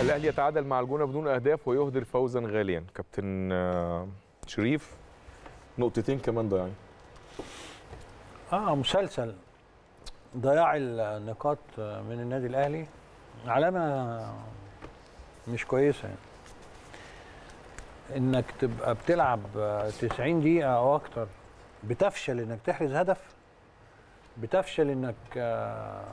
الاهلي يتعادل مع الجونه بدون اهداف ويهدر فوزا غاليا كابتن آه، شريف نقطتين كمان ضايعين اه مسلسل ضياع النقاط من النادي الاهلي علامه مش كويسه يعني انك تبقى بتلعب 90 دقيقه او اكتر بتفشل انك تحرز هدف بتفشل انك آه،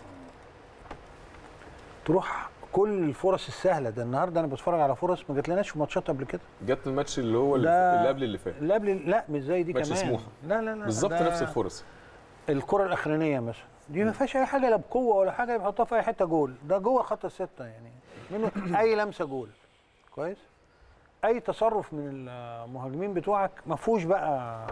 تروح كل الفرص السهله ده النهارده انا بتفرج على فرص ما جاتلناش في ماتشات قبل كده جت الماتش اللي هو اللي, ده- اللي قبل اللي فات اللي قبل لا مش زي دي ماتش كمان سموحة. لا لا لا بالظبط ده نفس الفرص الكره الاخرانيه مثلا دي ما فيهاش اي حاجه لا بقوه ولا حاجه يحطها في اي حته جول ده جوه خط السته يعني منه اي لمسه جول كويس اي تصرف من المهاجمين بتوعك ما فيهوش بقى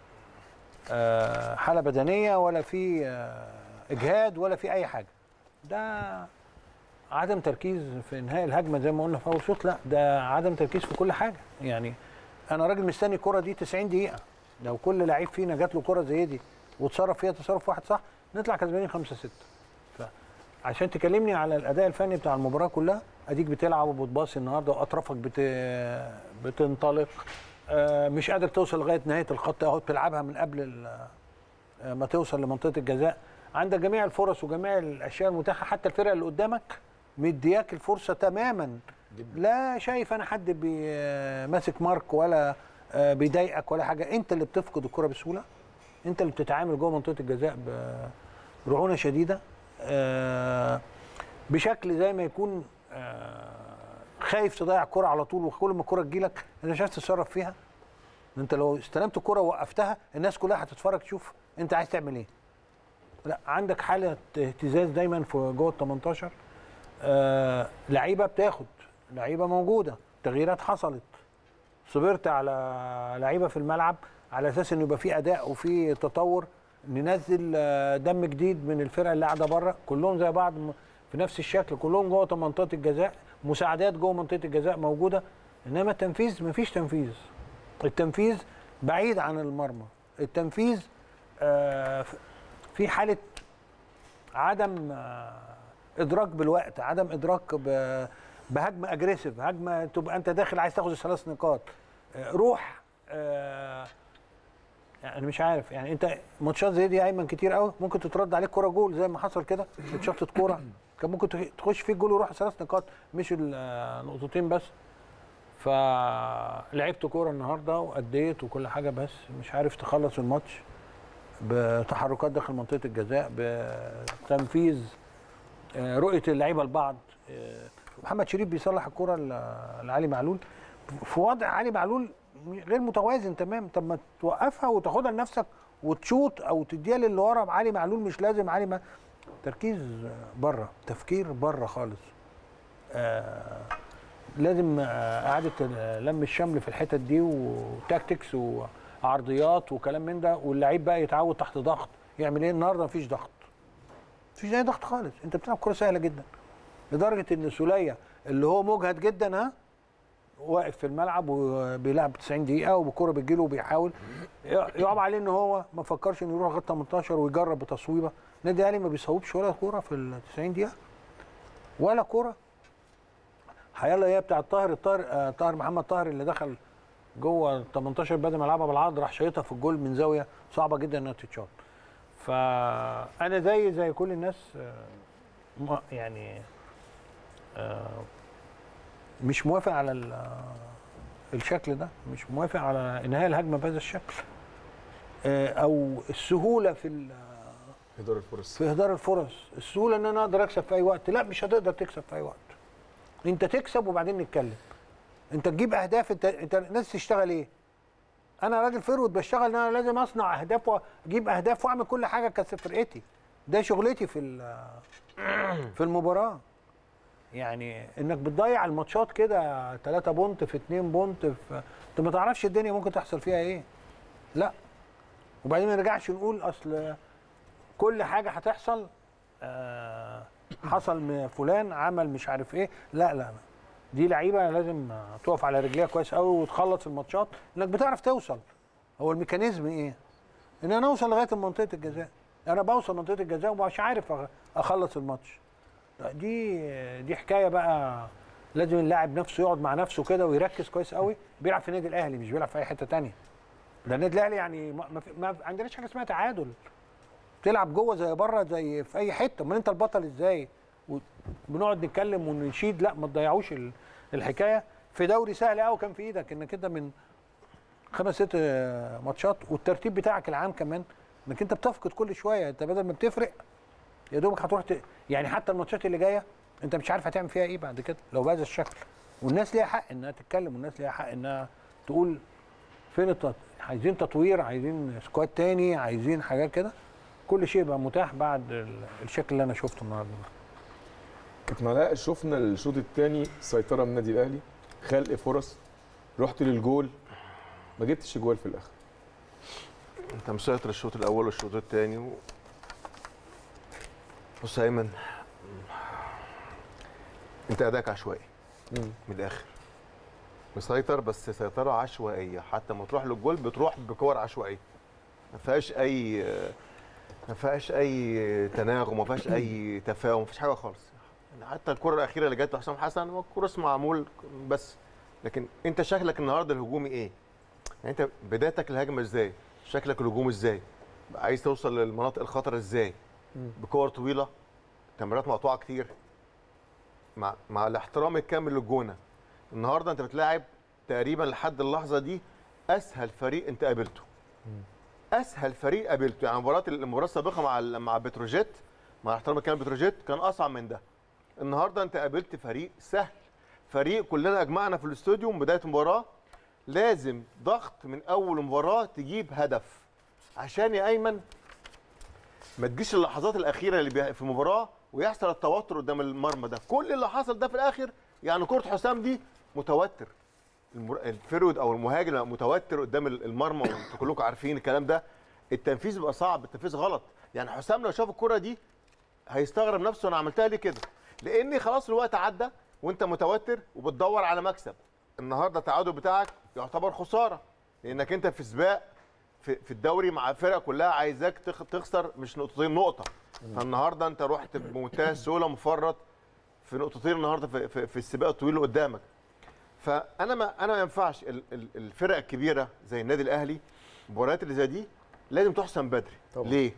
آه، حاله بدنيه ولا في آه، اجهاد ولا في اي حاجه ده عدم تركيز في انهاء الهجمه زي ما قلنا في اول شوط لا ده عدم تركيز في كل حاجه يعني انا راجل مستني الكره دي 90 دقيقه لو كل لعيب فينا جات له كره زي دي وتصرف فيها تصرف واحد صح نطلع كسبانين 5 6 عشان تكلمني على الاداء الفني بتاع المباراه كلها اديك بتلعب وبتباصي النهارده واطرافك بت... بتنطلق آه، مش قادر توصل لغايه نهايه الخط اهو بتلعبها من قبل ال- آه، ما توصل لمنطقه الجزاء عندك جميع الفرص وجميع الاشياء المتاحه حتى الفرقه اللي قدامك مدياك الفرصه تماما لا شايف انا حد بي- ماسك مارك ولا آه، بيضايقك ولا حاجه انت اللي بتفقد الكره بسهوله انت اللي بتتعامل جوه منطقه الجزاء ب- برعونه شديده آه، بشكل زي ما يكون آه، خايف تضيع الكره على طول وكل ما الكره تجيلك انت مش عارف تتصرف فيها انت لو استلمت الكره ووقفتها الناس كلها هتتفرج تشوف انت عايز تعمل ايه لا عندك حاله اهتزاز دايما في جوه ال 18 آه لعيبه بتاخد لعيبه موجوده تغييرات حصلت صبرت على لعيبه في الملعب على اساس انه يبقى في اداء وفي تطور ننزل آه، دم جديد من الفرقه اللي قاعده بره كلهم زي بعض م- في نفس الشكل كلهم جوه منطقه الجزاء مساعدات جوه منطقه الجزاء موجوده انما التنفيذ مفيش تنفيذ التنفيذ بعيد عن المرمى التنفيذ آه، ف- في حاله عدم آه، ادراك بالوقت عدم ادراك ب- بهجمه اجريسيف هجمه تبقى انت داخل عايز تاخد الثلاث نقاط آه، روح آه، يعني مش عارف يعني انت ماتشات زي دي يا ايمن كتير قوي ممكن تترد عليك كوره جول زي ما حصل كده اتشطت كوره كان ممكن تخ- تخش فيك جول ويروح ثلاث نقاط مش النقطتين بس فلعبت كوره النهارده واديت وكل حاجه بس مش عارف تخلص الماتش بتحركات داخل منطقه الجزاء بتنفيذ آه، رؤيه اللعيبه لبعض آه، محمد شريف بيصلح الكره ل- لعلي معلول في وضع علي معلول غير متوازن تمام طب ما توقفها وتاخدها لنفسك وتشوط او تديها للي ورا علي معلول مش لازم علي ما تركيز بره تفكير بره خالص آه لازم آه، اعاده آه، لم الشمل في الحتت دي وتاكتكس وعرضيات وكلام من ده واللعيب بقى يتعود تحت ضغط يعمل ايه النهارده مفيش ضغط مفيش اي ضغط خالص انت بتلعب كره سهله جدا لدرجه ان سوليه اللي هو مجهد جدا ها واقف في الملعب وبيلعب 90 دقيقه وبالكره بتجيله وبيحاول يقعد عليه ان هو ما فكرش انه يروح لغايه 18 ويجرب بتصويبه النادي الاهلي ما بيصوبش ولا كوره في ال 90 دقيقه ولا كوره حيالله هي بتاع طاهر الطاهر آه، طاهر محمد طاهر اللي دخل جوه ال 18 بدل ما يلعبها بالعرض راح شايطها في الجول من زاويه صعبه جدا انها تتشاط فانا زي زي كل الناس آه، ما- يعني آه، مش موافق على ال- آه، الشكل ده مش موافق على انهاء الهجمه بهذا الشكل آه، او السهوله في ال- اداره الفرص في اهدار الفرص السهوله ان انا اقدر اكسب في اي وقت لا مش هتقدر تكسب في اي وقت انت تكسب وبعدين نتكلم انت تجيب اهداف انت انت الناس تشتغل ايه انا راجل فرود بشتغل ان انا لازم اصنع اهداف واجيب اهداف واعمل كل حاجه كسب فرقتي ده شغلتي في ال- في المباراه يعني انك بتضيع الماتشات كده 3 بونت في 2 بونت في انت ما تعرفش الدنيا ممكن تحصل فيها ايه لا وبعدين ما نرجعش نقول اصل كل حاجه هتحصل آه، حصل من فلان عمل مش عارف ايه لا لا لا دي لعيبه لازم آه، تقف على رجليها كويس قوي وتخلص الماتشات انك بتعرف توصل هو الميكانيزم ايه ان انا اوصل لغايه منطقه الجزاء انا بوصل منطقه الجزاء ومش عارف أخ- اخلص الماتش لا، دي دي حكايه بقى لازم اللاعب نفسه يقعد مع نفسه كده ويركز كويس قوي بيلعب في النادي الاهلي مش بيلعب في اي حته تانية ده النادي الاهلي يعني ما, ما, في- ما عندناش حاجه اسمها تعادل تلعب جوه زي بره زي في اي حته امال انت البطل ازاي وبنقعد نتكلم ونشيد لا ما تضيعوش ال- الحكايه في دوري سهل قوي كان في ايدك انك انت من خمس ست آه، ماتشات والترتيب بتاعك العام كمان انك انت بتفقد كل شويه انت بدل ما بتفرق يا دوبك هتروح ت... يعني حتى الماتشات اللي جايه انت مش عارف هتعمل فيها ايه بعد كده لو بهذا الشكل والناس ليها حق انها تتكلم والناس ليها حق انها تقول فين التط... عايزين تطوير عايزين سكواد تاني عايزين حاجات كده كل شيء بقى متاح بعد ال- الشكل اللي انا شفته النهارده كابتن علاء شفنا الشوط الثاني سيطره من النادي الاهلي خلق فرص رحت للجول ما جبتش جول في الاخر انت مسيطر الشوط الاول والشوط الثاني و... بص يا ايمن انت اداك عشوائي من الاخر مسيطر بس سيطره عشوائيه حتى ما تروح للجول بتروح بكور عشوائيه ما فيهاش اي ما فيهاش اي تناغم ما فيهاش اي تفاهم ما فيش حاجه خالص يعني حتى الكره الاخيره اللي جت لحسام حسن هو الكره اسمها معمول بس لكن انت شكلك النهارده الهجومي ايه يعني انت بدايتك الهجمه ازاي شكلك الهجوم ازاي عايز توصل للمناطق الخطر ازاي بكور طويله تمريرات مقطوعه كتير مع مع الاحترام الكامل للجونه النهارده انت بتلاعب تقريبا لحد اللحظه دي اسهل فريق انت قابلته اسهل فريق قابلته يعني مباراه المباراه السابقه مع ال- مع بتروجيت مع احترام الكامل بتروجيت كان اصعب من ده النهارده انت قابلت فريق سهل فريق كلنا اجمعنا في الاستوديو من بدايه المباراه لازم ضغط من اول مباراه تجيب هدف عشان يا ايمن ما تجيش اللحظات الاخيره اللي بي- في المباراه ويحصل التوتر قدام المرمى ده كل اللي حصل ده في الاخر يعني كره حسام دي متوتر المر- الفرود او المهاجم يبقى متوتر قدام ال- المرمى وانتوا كلكم عارفين الكلام ده التنفيذ بيبقى صعب التنفيذ غلط يعني حسام لو شاف الكره دي هيستغرب نفسه انا عملتها ليه كده لان خلاص الوقت عدى وانت متوتر وبتدور على مكسب النهارده التعادل بتاعك يعتبر خساره لانك انت في سباق في, في الدوري مع فرق كلها عايزاك تخ- تخسر مش نقطتين نقطه فالنهارده انت رحت بمنتهى السهوله مفرط في نقطتين النهارده في, في, في السباق الطويل اللي قدامك فانا ما انا ما ينفعش ال- ال- الفرق الكبيره زي النادي الاهلي المباريات اللي زي دي لازم تحسم بدري طبعا. ليه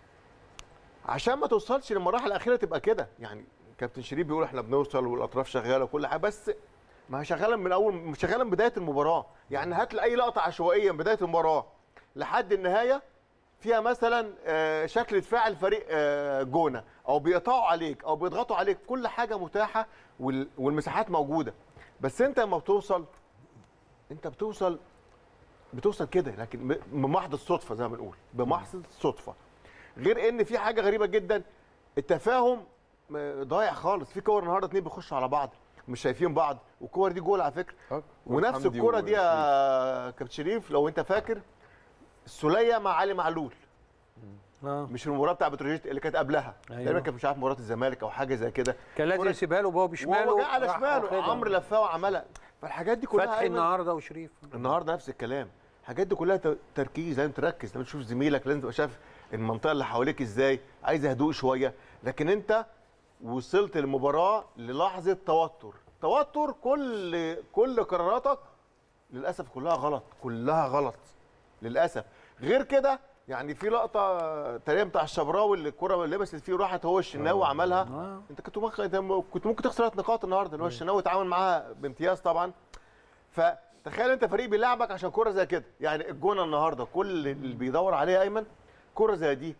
عشان ما توصلش للمراحل الاخيره تبقى كده يعني كابتن شريف بيقول احنا بنوصل والاطراف شغاله وكل حاجه بس ما هي شغاله من اول شغاله من بدايه المباراه يعني هات لي اي لقطه عشوائيه من بدايه المباراه لحد النهايه فيها مثلا آه، شكل دفاع الفريق آه، جونه او بيقطعوا عليك او بيضغطوا عليك كل حاجه متاحه وال- والمساحات موجوده بس انت لما بتوصل انت بتوصل بتوصل كده لكن ب- بمحض الصدفه زي ما بنقول بمحض الصدفه غير ان في حاجه غريبه جدا التفاهم م- ضايع خالص في كور النهارده اتنين بيخشوا على بعض مش شايفين بعض والكور دي جول على فكره آه، ونفس حمدي الكره دي وشريف. يا كابتن شريف لو انت فاكر السوليه مع علي معلول اه مش المباراه بتاع بتروجيت اللي كانت قبلها أيوة. تقريبا كان مش عارف مباراه الزمالك او حاجه زي كده كان لازم كرة- يسيبها له وهو بشماله وهو جاي على راح شماله واخدها. عمرو لفاه وعملها فالحاجات دي كلها فتحي أيمن النهارده وشريف النهارده نفس الكلام الحاجات دي كلها ت- تركيز لازم تركز لازم تشوف زميلك لازم تبقى شايف المنطقه اللي حواليك ازاي عايز هدوء شويه لكن انت وصلت المباراه للحظه توتر توتر كل كل قراراتك للاسف كلها غلط كلها غلط للاسف غير كده يعني في لقطه تقريبا بتاع الشبراوي اللي الكره لبست فيه وراحت هو الشناوي عملها آه. انت كنت ممكن انت كنت ممكن تخسر ثلاث نقاط النهارده اللي هو الشناوي اتعامل معاها بامتياز طبعا فتخيل انت فريق بيلعبك عشان كره زي كده يعني الجونه النهارده كل اللي بيدور عليه ايمن كره زي دي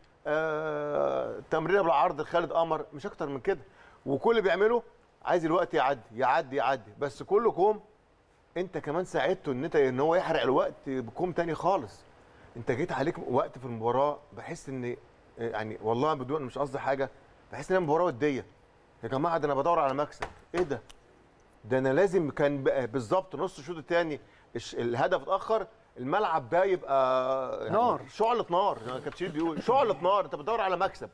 آه تمريره بالعرض لخالد قمر مش اكتر من كده وكل اللي بيعمله عايز الوقت يعدي يعدي يعدي بس كل كوم انت كمان ساعدته ان انت ان هو يحرق الوقت بكوم تاني خالص انت جيت عليك وقت في المباراه بحس ان يعني والله بدون مش قصدي حاجه بحس ان هي مباراه وديه يا جماعه ده انا بدور على مكسب ايه ده ده انا لازم كان بقى بالظبط نص الشوط الثاني الهدف اتاخر الملعب ده يبقى يعني نار. شعله نار زي ما كابتن شريف بيقول شعله نار انت بتدور على مكسب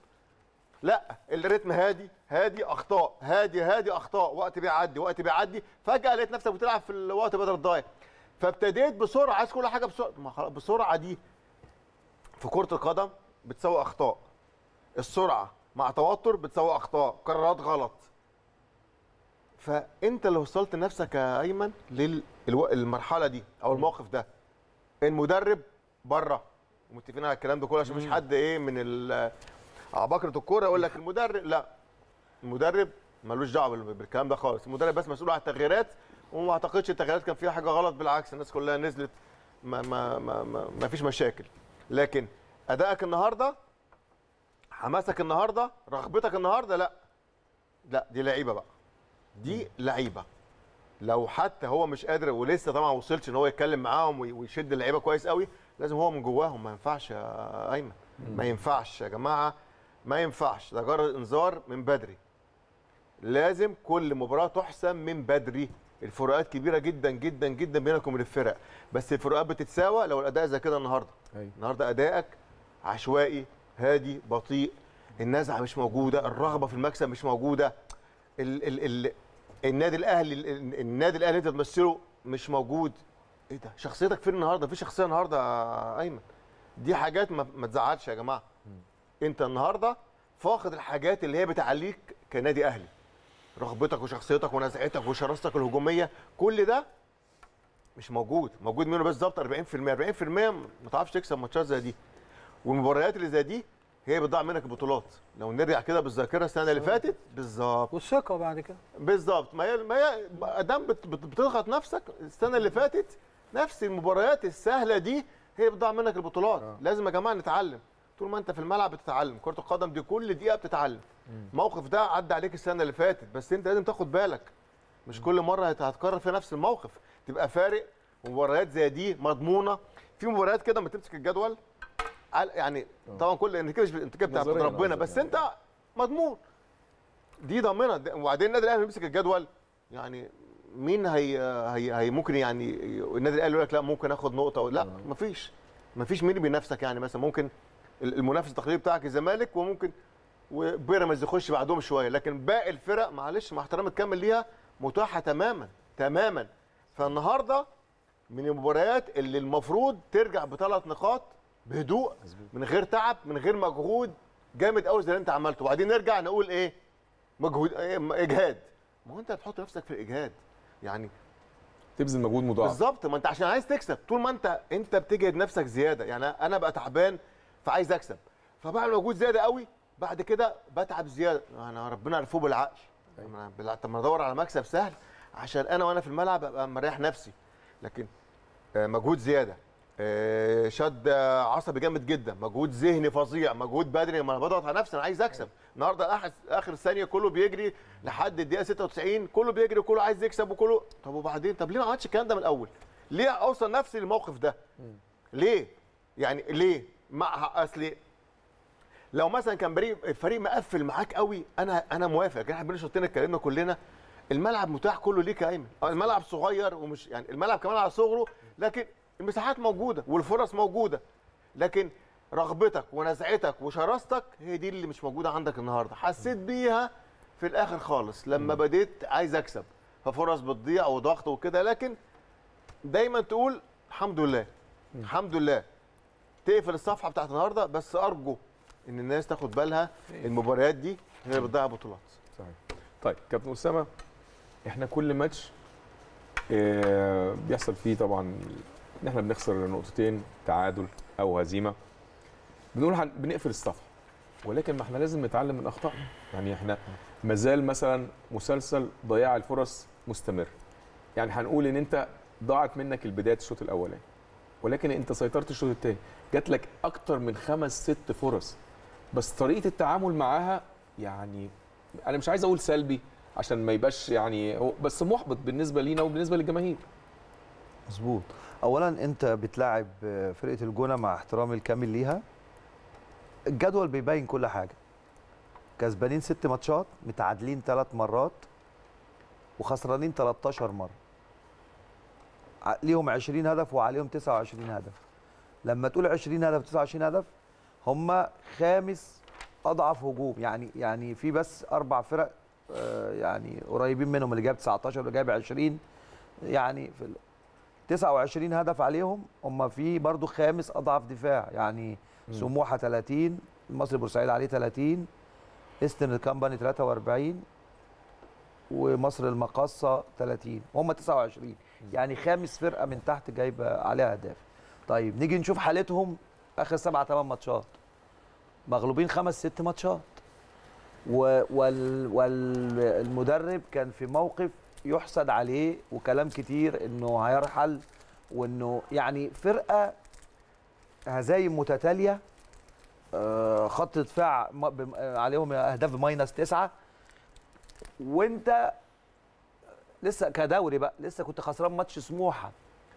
لا الريتم هادي هادي اخطاء هادي هادي اخطاء وقت بيعدي وقت بيعدي فجاه لقيت نفسك بتلعب في الوقت بدل الضايع فابتديت بسرعه عايز كل حاجه بسرعه ما خلاص بسرعه دي في كره القدم بتساوي اخطاء السرعه مع توتر بتساوي اخطاء قرارات غلط فانت اللي وصلت نفسك يا ايمن للمرحله دي او الموقف ده المدرب بره متفقين على الكلام ده كله عشان مفيش حد ايه من ال- عباقره الكوره يقول لك المدرب لا المدرب ملوش دعوه بال- بالكلام ده خالص المدرب بس مسؤول عن التغييرات وما اعتقدش التغييرات كان فيها حاجه غلط بالعكس الناس كلها نزلت ما ما ما ما, ما فيش مشاكل لكن ادائك النهارده حماسك النهارده رغبتك النهارده لا لا دي لعيبه بقى دي لعيبه لو حتى هو مش قادر ولسه طبعا ما وصلش ان هو يتكلم معاهم وي- ويشد اللعيبه كويس قوي لازم هو من جواهم ما ينفعش يا ايمن ما ينفعش يا جماعه ما ينفعش ده جرى انذار من بدري لازم كل مباراه تحسم من بدري الفروقات كبيره جدا جدا جدا بينك وبين الفرق بس الفروقات بتتساوى لو الاداء زي كده النهارده أيوة. النهارده ادائك عشوائي هادي بطيء النزعه مش موجوده الرغبه في المكسب مش موجوده ال ال ال النادي الاهلي ال- النادي الاهلي اللي انت بتمثله مش موجود ايه ده شخصيتك فين النهارده في شخصيه النهارده يا ايمن دي حاجات ما, ما تزعلش يا جماعه انت النهارده فاقد الحاجات اللي هي بتعليك كنادي اهلي رغبتك وشخصيتك ونزعتك وشراستك الهجوميه كل ده مش موجود موجود منه بالظبط 40% 40% ما تعرفش تكسب ماتشات زي دي والمباريات اللي زي دي هي بتضيع منك البطولات لو نرجع كده بالذاكره السنه اللي فاتت بالظبط والثقه بعد كده بالظبط ما هي ما هي ادام بت- بت- بتضغط نفسك السنه اللي فاتت نفس المباريات السهله دي هي بتضيع منك البطولات آه. لازم يا جماعه نتعلم طول ما انت في الملعب بتتعلم كره القدم دي كل دقيقه بتتعلم الموقف ده عدى عليك السنه اللي فاتت بس انت لازم تاخد بالك مش كل مره هت- هتكرر فيها نفس الموقف تبقى فارق ومباريات زي دي مضمونه في مباريات كده لما تمسك الجدول عل- يعني طبعا كل انت كده مش- انت كده بتاعت نظرياً ربنا قصدك بس يعني. انت مضمون دي ضامنه ده- وبعدين النادي الاهلي بيمسك الجدول يعني مين هي هي, هي ممكن يعني النادي الاهلي يقول لك لا ممكن اخد نقطه أو لا مفيش مفيش مين اللي بينافسك يعني مثلا ممكن ال- المنافس التقليدي بتاعك الزمالك وممكن وبيراميدز يخش بعدهم شويه لكن باقي الفرق معلش مع احترامي الكامل ليها متاحه تماما تماما فالنهارده من المباريات اللي المفروض ترجع بثلاث نقاط بهدوء من غير تعب من غير مجهود جامد قوي زي اللي انت عملته وبعدين نرجع نقول ايه مجهود إيه اجهاد ما هو انت هتحط نفسك في الاجهاد يعني تبذل مجهود مضاعف بالظبط ما انت عشان عايز تكسب طول ما انت انت بتجهد نفسك زياده يعني انا بقى تعبان فعايز اكسب فبعمل مجهود زياده قوي بعد كده بتعب زياده انا ربنا عرفوه بالعقل أنا بالع- طب ما ادور على مكسب سهل عشان انا وانا في الملعب ابقى مريح نفسي لكن آه، مجهود زياده آه، شد عصبي جامد جدا مجهود ذهني فظيع مجهود بدني ما انا بضغط على نفسي انا عايز اكسب النهارده اخر اخر ثانيه كله بيجري لحد الدقيقه 96 كله بيجري وكله عايز يكسب وكله طب وبعدين طب ليه ما عملتش الكلام ده من الاول ليه اوصل نفسي للموقف ده ليه يعني ليه مع اصل لو مثلا كان فريق الفريق مقفل معاك قوي انا انا موافق لكن احنا بين الشوطين اتكلمنا كلنا الملعب متاح كله ليك يا ايمن آه، الملعب صغير ومش يعني الملعب كمان على صغره لكن المساحات موجوده والفرص موجوده لكن رغبتك ونزعتك وشراستك هي دي اللي مش موجوده عندك النهارده حسيت بيها في الاخر خالص لما بديت عايز اكسب ففرص بتضيع وضغط وكده لكن دايما تقول الحمد لله الحمد لله تقفل الصفحه بتاعت النهارده بس ارجو ان الناس تاخد بالها المباريات دي هي اللي بتضيع بطولات صحيح طيب كابتن اسامه احنا كل ماتش آه، بيحصل فيه طبعا ان احنا بنخسر نقطتين تعادل او هزيمه بنقول هن- بنقفل الصفحه ولكن ما احنا لازم نتعلم من اخطائنا يعني احنا مازال مثلا مسلسل ضياع الفرص مستمر يعني هنقول ان انت ضاعت منك البدايه الشوط الاولاني ولكن انت سيطرت الشوط الثاني جات لك اكتر من خمس ست فرص بس طريقه التعامل معاها يعني انا مش عايز اقول سلبي عشان ما يبقاش يعني هو بس محبط بالنسبه لينا وبالنسبه للجماهير مظبوط اولا انت بتلاعب فرقه الجونه مع احترامي الكامل ليها الجدول بيبين كل حاجه كسبانين ست ماتشات متعادلين ثلاث مرات وخسرانين 13 مره ع- ليهم 20 هدف وعليهم 29 هدف لما تقول 20 هدف 29 هدف هم خامس اضعف هجوم يعني يعني في بس اربع فرق آه، يعني قريبين منهم اللي جايب 19 واللي جايب 20 يعني في ال- 29 هدف عليهم هم في برضو خامس اضعف دفاع يعني سموحه 30 المصري بورسعيد عليه 30 ايسترن كامباني 43 ومصر المقاصه 30 وهم 29 يعني خامس فرقه من تحت جايبه عليها اهداف طيب نيجي نشوف حالتهم اخر سبعة ثمان ماتشات مغلوبين خمس ست ماتشات و- وال والمدرب كان في موقف يحسد عليه وكلام كتير انه هيرحل وانه يعني فرقه هزايم متتاليه آه، خط دفاع م- بم- آه، عليهم اهداف بماينس تسعه وانت لسه كدوري بقى لسه كنت خسران ماتش سموحه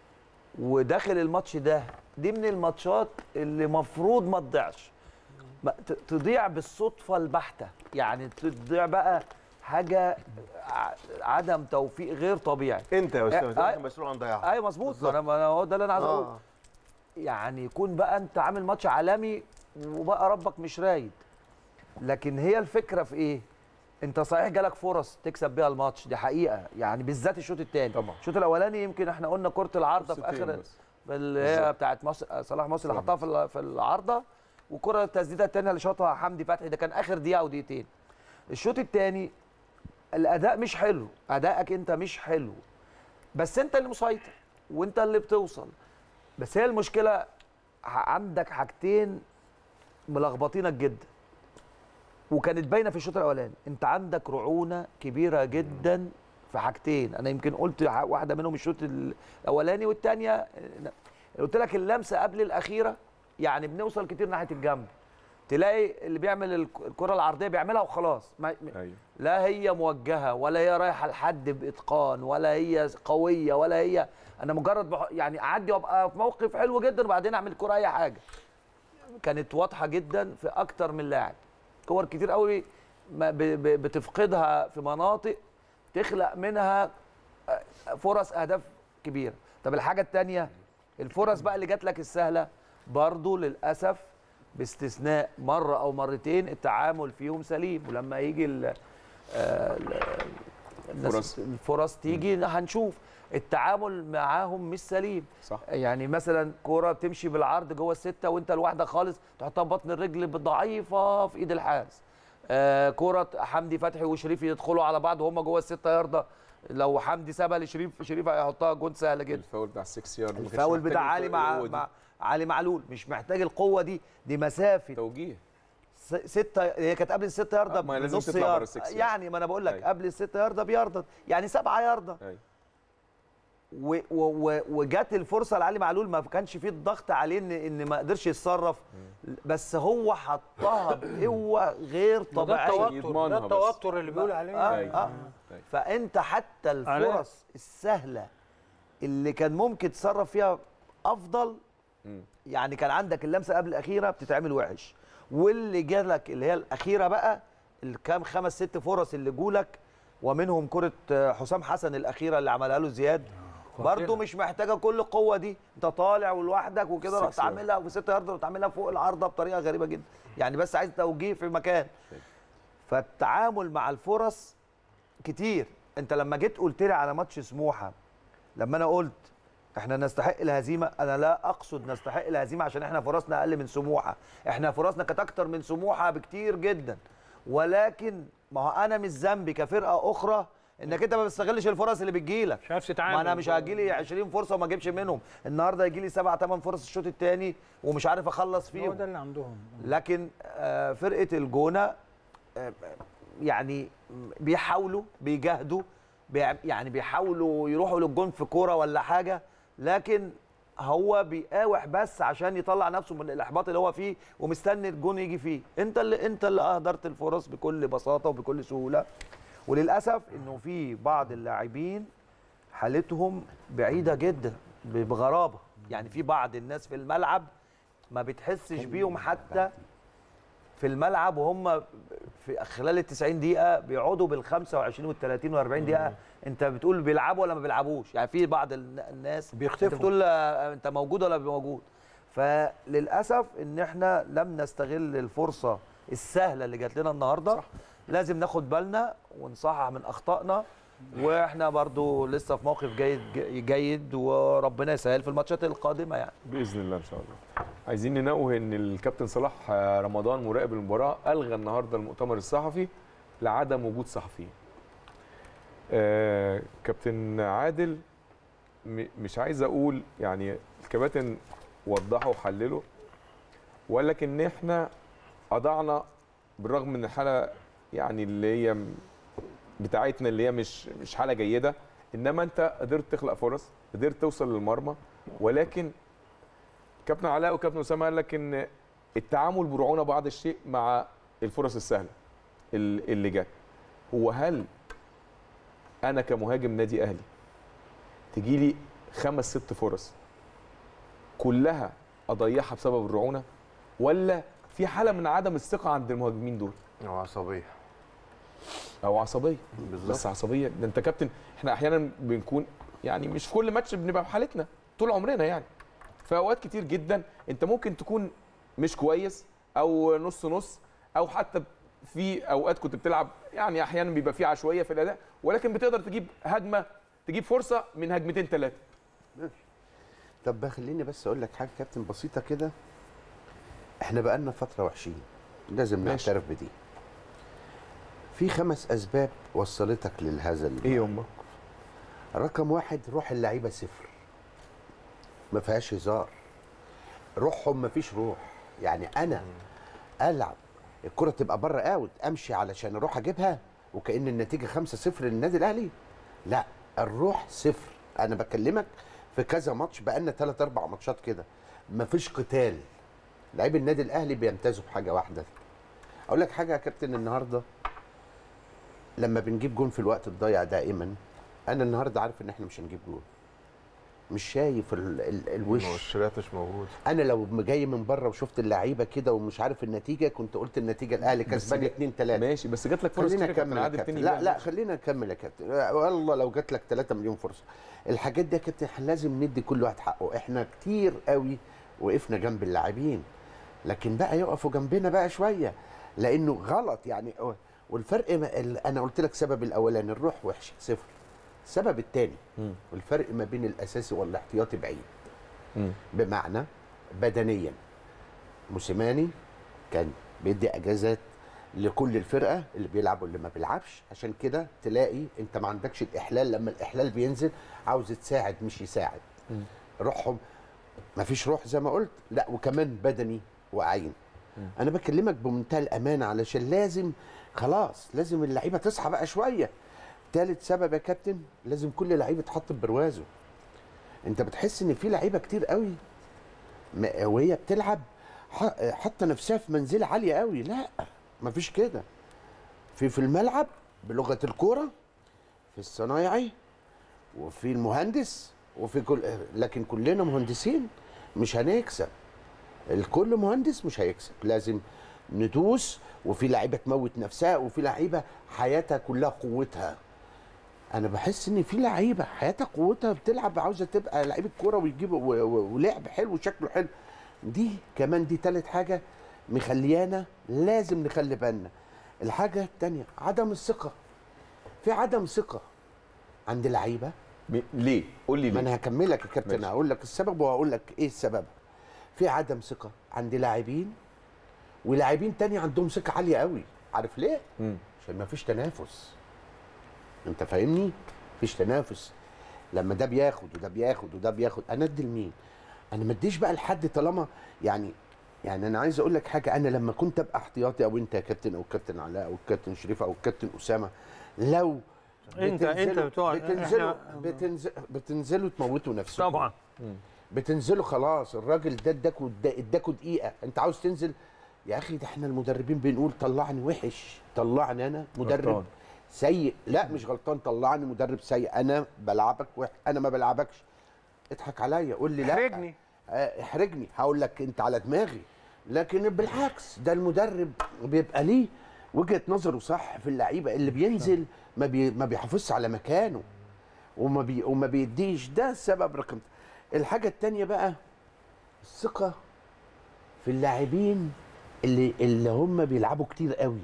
وداخل الماتش ده دي من الماتشات اللي مفروض ما تضيعش ما- ت- تضيع بالصدفه البحته يعني تضيع بقى حاجه ع- عدم توفيق غير طبيعي انت يا استاذ آه، انت مسؤول عن ضياعها ايوه مظبوط بالظبط. انا أنا هو ده اللي انا عايز اقوله آه. يعني يكون بقى انت عامل ماتش عالمي وبقى ربك مش رايد لكن هي الفكره في ايه انت صحيح جالك فرص تكسب بيها الماتش دي حقيقه يعني بالذات الشوط الثاني طبعا. الشوط الاولاني يمكن احنا قلنا كره العارضه في فرصتين اخر بس. اللي هي بالظبط. بتاعت مصر صلاح مصر اللي صلاح حطها في ال- في العارضه وكره التسديده الثانيه اللي شاطها حمدي فتحي ده كان اخر دقيقه او دقيقتين الشوط الثاني الاداء مش حلو ادائك انت مش حلو بس انت اللي مسيطر وانت اللي بتوصل بس هي المشكله ع- عندك حاجتين ملخبطينك جدا وكانت باينه في الشوط الاولاني انت عندك رعونه كبيره جدا في حاجتين انا يمكن قلت ح- واحده منهم الشوط الاولاني والثانيه قلت لك اللمسه قبل الاخيره يعني بنوصل كتير ناحيه الجنب تلاقي اللي بيعمل الك- الكره العرضيه بيعملها وخلاص ما ايوه لا هي موجهه ولا هي رايحه لحد باتقان ولا هي قويه ولا هي انا مجرد بح... يعني اعدي وابقى في موقف حلو جدا وبعدين اعمل كره اي حاجه كانت واضحه جدا في اكتر من لاعب كور كتير قوي ما ب... ب... بتفقدها في مناطق تخلق منها آه، فرص اهداف كبيره طب الحاجه الثانيه الفرص بقى اللي جات لك السهله برضو للاسف باستثناء مره او مرتين التعامل فيهم سليم ولما يجي ال آه، ال- الناس- فرص. الفرص تيجي هنشوف التعامل معاهم مش سليم صح يعني مثلا كوره بتمشي بالعرض جوه السته وانت لوحدك خالص تحطها ببطن الرجل ضعيفه في ايد الحارس آه كوره حمدي فتحي وشريف يدخلوا على بعض وهم جوه السته يارده لو حمدي سابها لشريف شريف هيحطها جون سهله جدا الفاول بتاع السكس يارد ما كانش الفاول محتاج بتاع علي مع, القوة دي. مع علي معلول مش محتاج القوه دي دي مسافه توجيه س- ستة هي كانت قبل الستة ياردة آه، ما هي لازم بنص تطلع بره يارد السكس يارد. يعني ما انا بقول لك أيوة. قبل الستة ياردة بياردة يعني سبعة ياردة ايوه و- و- و- وجات الفرصه لعلي معلول ما كانش فيه الضغط عليه ان ان ما قدرش يتصرف بس هو حطها بقوه غير ما ده طبيعيه التوتر يضمنها ده بس. التوتر اللي بيقول عليه آه أيوة. آه. أيوة. فانت حتى الفرص السهله اللي كان ممكن تتصرف فيها افضل مم. يعني كان عندك اللمسه قبل الاخيره بتتعمل وحش واللي جالك اللي هي الاخيره بقى الكام خمس ست فرص اللي جولك ومنهم كره آه، حسام حسن الاخيره اللي عملها له زياد برضه مش محتاجه كل القوه دي انت طالع ولوحدك وكده رحت Six yard. عاملها في 6 يارد وتعملها فوق العارضه بطريقه غريبه جدا يعني بس عايز توجيه في مكان فالتعامل مع الفرص كتير انت لما جيت قلت لي على ماتش سموحه لما انا قلت احنا نستحق الهزيمه انا لا اقصد نستحق الهزيمه عشان احنا فرصنا اقل من سموحه احنا فرصنا كانت اكتر من سموحه بكتير جدا ولكن ما هو انا مش ذنبي كفرقه اخرى انك انت ما بتستغلش الفرص اللي بتجيلك مش عارف تتعامل ما انا مش هاجي لي 20 فرصه وما اجيبش منهم النهارده يجي لي 7 8 فرص الشوط الثاني ومش عارف اخلص هو فيهم ده اللي عندهم لكن آه، فرقه الجونه آه، يعني بيحاولوا بيجاهدوا بيع- يعني بيحاولوا يروحوا للجون في كوره ولا حاجه لكن هو بيقاوح بس عشان يطلع نفسه من الاحباط اللي هو فيه ومستني الجون يجي فيه انت اللي انت اللي اهدرت الفرص بكل بساطه وبكل سهوله وللاسف انه في بعض اللاعبين حالتهم بعيده جدا ب- بغرابه يعني في بعض الناس في الملعب ما بتحسش بيهم حتى في الملعب وهم في خلال ال 90 دقيقة بيقعدوا بال 25 وال 30 وال 40 دقيقة انت بتقول بيلعبوا ولا ما بيلعبوش يعني في بعض الن- الناس بيختفوا. انت بتقول آه، انت موجود ولا موجود فللاسف ان احنا لم نستغل الفرصة السهلة اللي جات لنا النهارده صح. لازم ناخد بالنا ونصحح من اخطائنا واحنا برضو لسه في موقف جيد جيد وربنا يسهل في الماتشات القادمة يعني باذن الله ان شاء الله عايزين ننوه ان الكابتن صلاح آه، رمضان مراقب المباراه الغى النهارده المؤتمر الصحفي لعدم وجود صحفيين آه كابتن عادل م- مش عايز اقول يعني الكباتن وضحوا وحللوا ولكن احنا اضعنا بالرغم من الحاله يعني اللي هي م- بتاعتنا اللي هي مش مش حاله جيده انما انت قدرت تخلق فرص قدرت توصل للمرمى ولكن كابتن علاء وكابتن اسامه قال لك ان التعامل برعونه بعض الشيء مع الفرص السهله ال- اللي جت هو هل انا كمهاجم نادي اهلي تجي لي خمس ست فرص كلها اضيعها بسبب الرعونه ولا في حاله من عدم الثقه عند المهاجمين دول عصبيه او عصبيه بالظبط بس عصبيه ده انت كابتن احنا احيانا بنكون يعني مش في كل ماتش بنبقى بحالتنا طول عمرنا يعني في اوقات كتير جدا انت ممكن تكون مش كويس او نص نص او حتى في اوقات كنت بتلعب يعني احيانا بيبقى في عشوائيه في الاداء ولكن بتقدر تجيب هجمه تجيب فرصه من هجمتين ثلاثه طب بقى خليني بس اقول لك حاجه كابتن بسيطه كده احنا بقالنا فتره وحشين لازم ماشي. نعترف بدي في خمس اسباب وصلتك لهذا ال- ايه هم رقم واحد روح اللعيبه صفر ما فيهاش هزار روحهم ما فيش روح يعني انا العب الكره تبقى بره اوت امشي علشان اروح اجيبها وكان النتيجه 5 0 للنادي الاهلي لا الروح صفر انا بكلمك في كذا ماتش بقالنا ثلاث اربع ماتشات كده ما فيش قتال لعيب النادي الاهلي بيمتازوا بحاجه واحده اقول لك حاجه يا كابتن النهارده لما بنجيب جون في الوقت الضايع دائما انا النهارده عارف ان احنا مش هنجيب جون مش شايف ال ال الوش المؤشرات مش موجود انا لو جاي من بره وشفت اللعيبه كده ومش عارف النتيجه كنت قلت النتيجه الاهلي بس كسبان جا- 2 3 ماشي بس جات لك فرص خلينا كتير يا كابتن نكمل يا عادل كابتن تاني لا بقى. لا خلينا نكمل يا كابتن والله لو جات لك 3 مليون فرصه الحاجات دي يا كابتن إحنا لازم ندي كل واحد حقه احنا كتير قوي وقفنا جنب اللاعبين لكن بقى يقفوا جنبنا بقى شويه لانه غلط يعني والفرق ما ال- انا قلت لك سبب الاولاني الروح وحشه صفر السبب الثاني مم. والفرق ما بين الاساسي والاحتياطي بعيد مم. بمعنى بدنيا موسيماني كان بيدي اجازات لكل الفرقه اللي بيلعب واللي ما بيلعبش عشان كده تلاقي انت ما عندكش الاحلال لما الاحلال بينزل عاوز تساعد مش يساعد مم. روحهم ما فيش روح زي ما قلت لا وكمان بدني وعين مم. انا بكلمك بمنتهى الامانه علشان لازم خلاص لازم اللعيبه تصحى بقى شويه ثالث سبب يا كابتن لازم كل لعيب يتحط ببروازه انت بتحس ان في لعيبه كتير قوي م- وهي بتلعب ح- حاطه نفسها في منزله عاليه قوي لا مفيش كده في في الملعب بلغه الكوره في الصنايعي وفي المهندس وفي كل لكن كلنا مهندسين مش هنكسب الكل مهندس مش هيكسب لازم ندوس وفي لعيبه تموت نفسها وفي لعيبه حياتها كلها قوتها انا بحس ان في لعيبه حياتها قوتها بتلعب عاوزه تبقى لعيبه كوره ويجيب و- و- ولعب حلو وشكله حلو دي كمان دي تالت حاجه مخليانا لازم نخلي بالنا الحاجه التانية عدم الثقه في عدم ثقه عند لعيبه م- ليه قول لي ما ليه انا هكملك يا كابتن ماشي. هقول لك السبب وهقول لك ايه السبب في عدم ثقه عند لاعبين ولاعبين تاني عندهم ثقه عاليه قوي عارف ليه مم. عشان ما فيش تنافس انت فاهمني مفيش تنافس لما ده بياخد وده بياخد وده بياخد انا ادي لمين انا ما اديش بقى لحد طالما يعني يعني انا عايز اقول لك حاجه انا لما كنت ابقى احتياطي او انت يا كابتن او الكابتن علاء او الكابتن شريف او الكابتن اسامه لو انت انت بتنزلوا- بتوع بتنزلوا إحنا- بتنزل بتنزلوا تموتوا نفسكم طبعا بتنزلوا خلاص الراجل ده اداكوا اداكوا دقيقه انت عاوز تنزل يا اخي ده احنا المدربين بنقول طلعني وحش طلعني انا مدرب غلطان. سيء لا مش غلطان طلعني مدرب سيء انا بلعبك وحش انا ما بلعبكش اضحك عليا قول لي لا احرجني. آه، احرجني هقول لك انت على دماغي لكن بالعكس ده المدرب بيبقى ليه وجهه نظره صح في اللعيبه اللي بينزل ما بي ما بيحافظش على مكانه وما بي وما بيديش ده السبب رقم الحاجه التانية بقى الثقه في اللاعبين اللي اللي هم بيلعبوا كتير قوي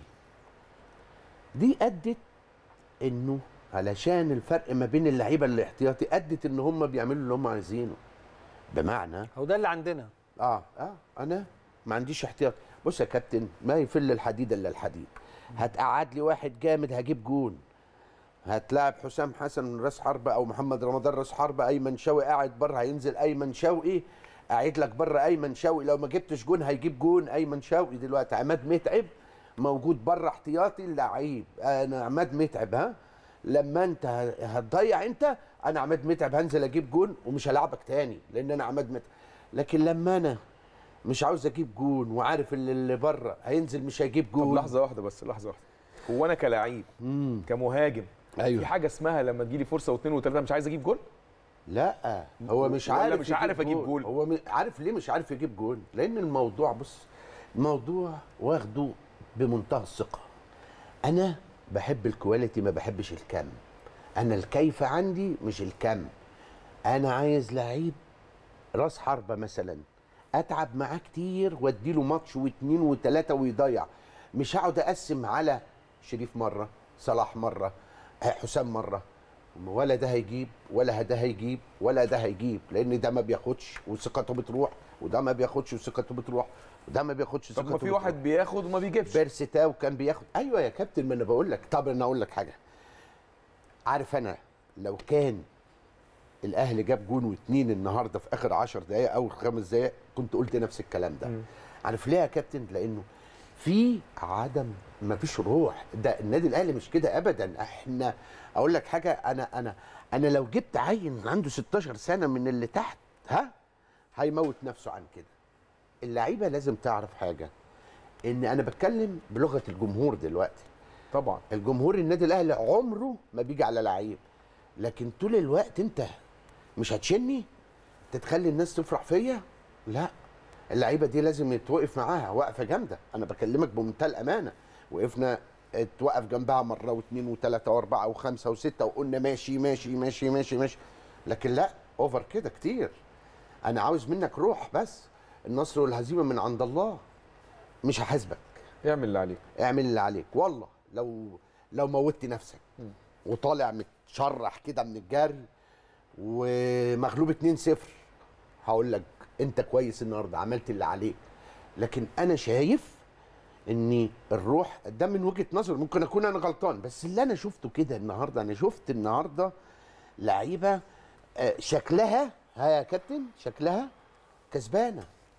دي ادت انه علشان الفرق ما بين اللعيبه الاحتياطي ادت ان هم بيعملوا اللي هم عايزينه بمعنى هو ده اللي عندنا اه اه انا ما عنديش احتياط بص يا كابتن ما يفل الحديد الا الحديد هتقعد لي واحد جامد هجيب جون هتلاعب حسام حسن راس حربة او محمد رمضان راس حربة ايمن شوقي قاعد بره هينزل ايمن شوقي قاعد لك بره ايمن شوقي لو ما جبتش جون هيجيب جون ايمن شوقي دلوقتي عماد متعب موجود بره احتياطي اللعيب انا عماد متعب ها لما انت ه- هتضيع انت انا عماد متعب هنزل اجيب جون ومش هلعبك تاني لان انا عماد متعب لكن لما انا مش عاوز اجيب جون وعارف اللي, اللي بره هينزل مش هيجيب طب جون لحظه واحده بس لحظه واحده هو انا كلاعب مم. كمهاجم أيوه. في حاجه اسمها لما تجيلي فرصه واثنين وثلاثه مش عايز اجيب جول لا هو مش ولا عارف مش يجيب عارف أجيب جول؟ هو م- عارف ليه مش عارف يجيب جول لان الموضوع بص الموضوع واخده بمنتهى الثقه انا بحب الكواليتي ما بحبش الكم انا الكيف عندي مش الكم انا عايز لعيب راس حربة مثلا اتعب معاه كتير واديله ماتش واثنين وثلاثه ويضيع مش هقعد اقسم على شريف مره صلاح مره حسام مره ولا ده هيجيب ولا ده هيجيب ولا ده هيجيب لان ده ما بياخدش وثقته بتروح وده ما بياخدش وثقته بتروح وده ما بياخدش طب ثقته ما في بتروح. واحد بياخد وما بيجيبش بيرستاو كان بياخد ايوه يا كابتن ما انا بقول لك طب انا اقول لك حاجه عارف انا لو كان الاهلي جاب جون واتنين النهارده في اخر 10 دقائق او خمس دقائق كنت قلت نفس الكلام ده عارف ليه يا كابتن لانه في عدم ما فيش روح ده النادي الاهلي مش كده ابدا احنا اقول لك حاجه انا انا انا لو جبت عيل عنده 16 سنه من اللي تحت ها هيموت نفسه عن كده اللعيبه لازم تعرف حاجه ان انا بتكلم بلغه الجمهور دلوقتي طبعا الجمهور النادي الاهلي عمره ما بيجي على لعيب لكن طول الوقت انت مش هتشني تتخلي الناس تفرح فيا لا اللعيبه دي لازم يتوقف معاها وقفه جامده انا بكلمك بمنتهى الامانه وقفنا اتوقف جنبها مره واثنين وثلاثه واربعه وخمسه وسته وقلنا ماشي ماشي ماشي ماشي ماشي لكن لا اوفر كده كتير انا عاوز منك روح بس النصر والهزيمه من عند الله مش هحاسبك اعمل اللي عليك اعمل اللي عليك والله لو لو موتت نفسك وطالع متشرح كده من الجري ومغلوب 2-0 هقول لك انت كويس النهارده عملت اللي عليك لكن انا شايف ان الروح ده من وجهه نظر ممكن اكون انا غلطان بس اللي انا شفته كده النهارده انا شفت النهارده لعيبه آه، شكلها ها يا كابتن شكلها كسبانه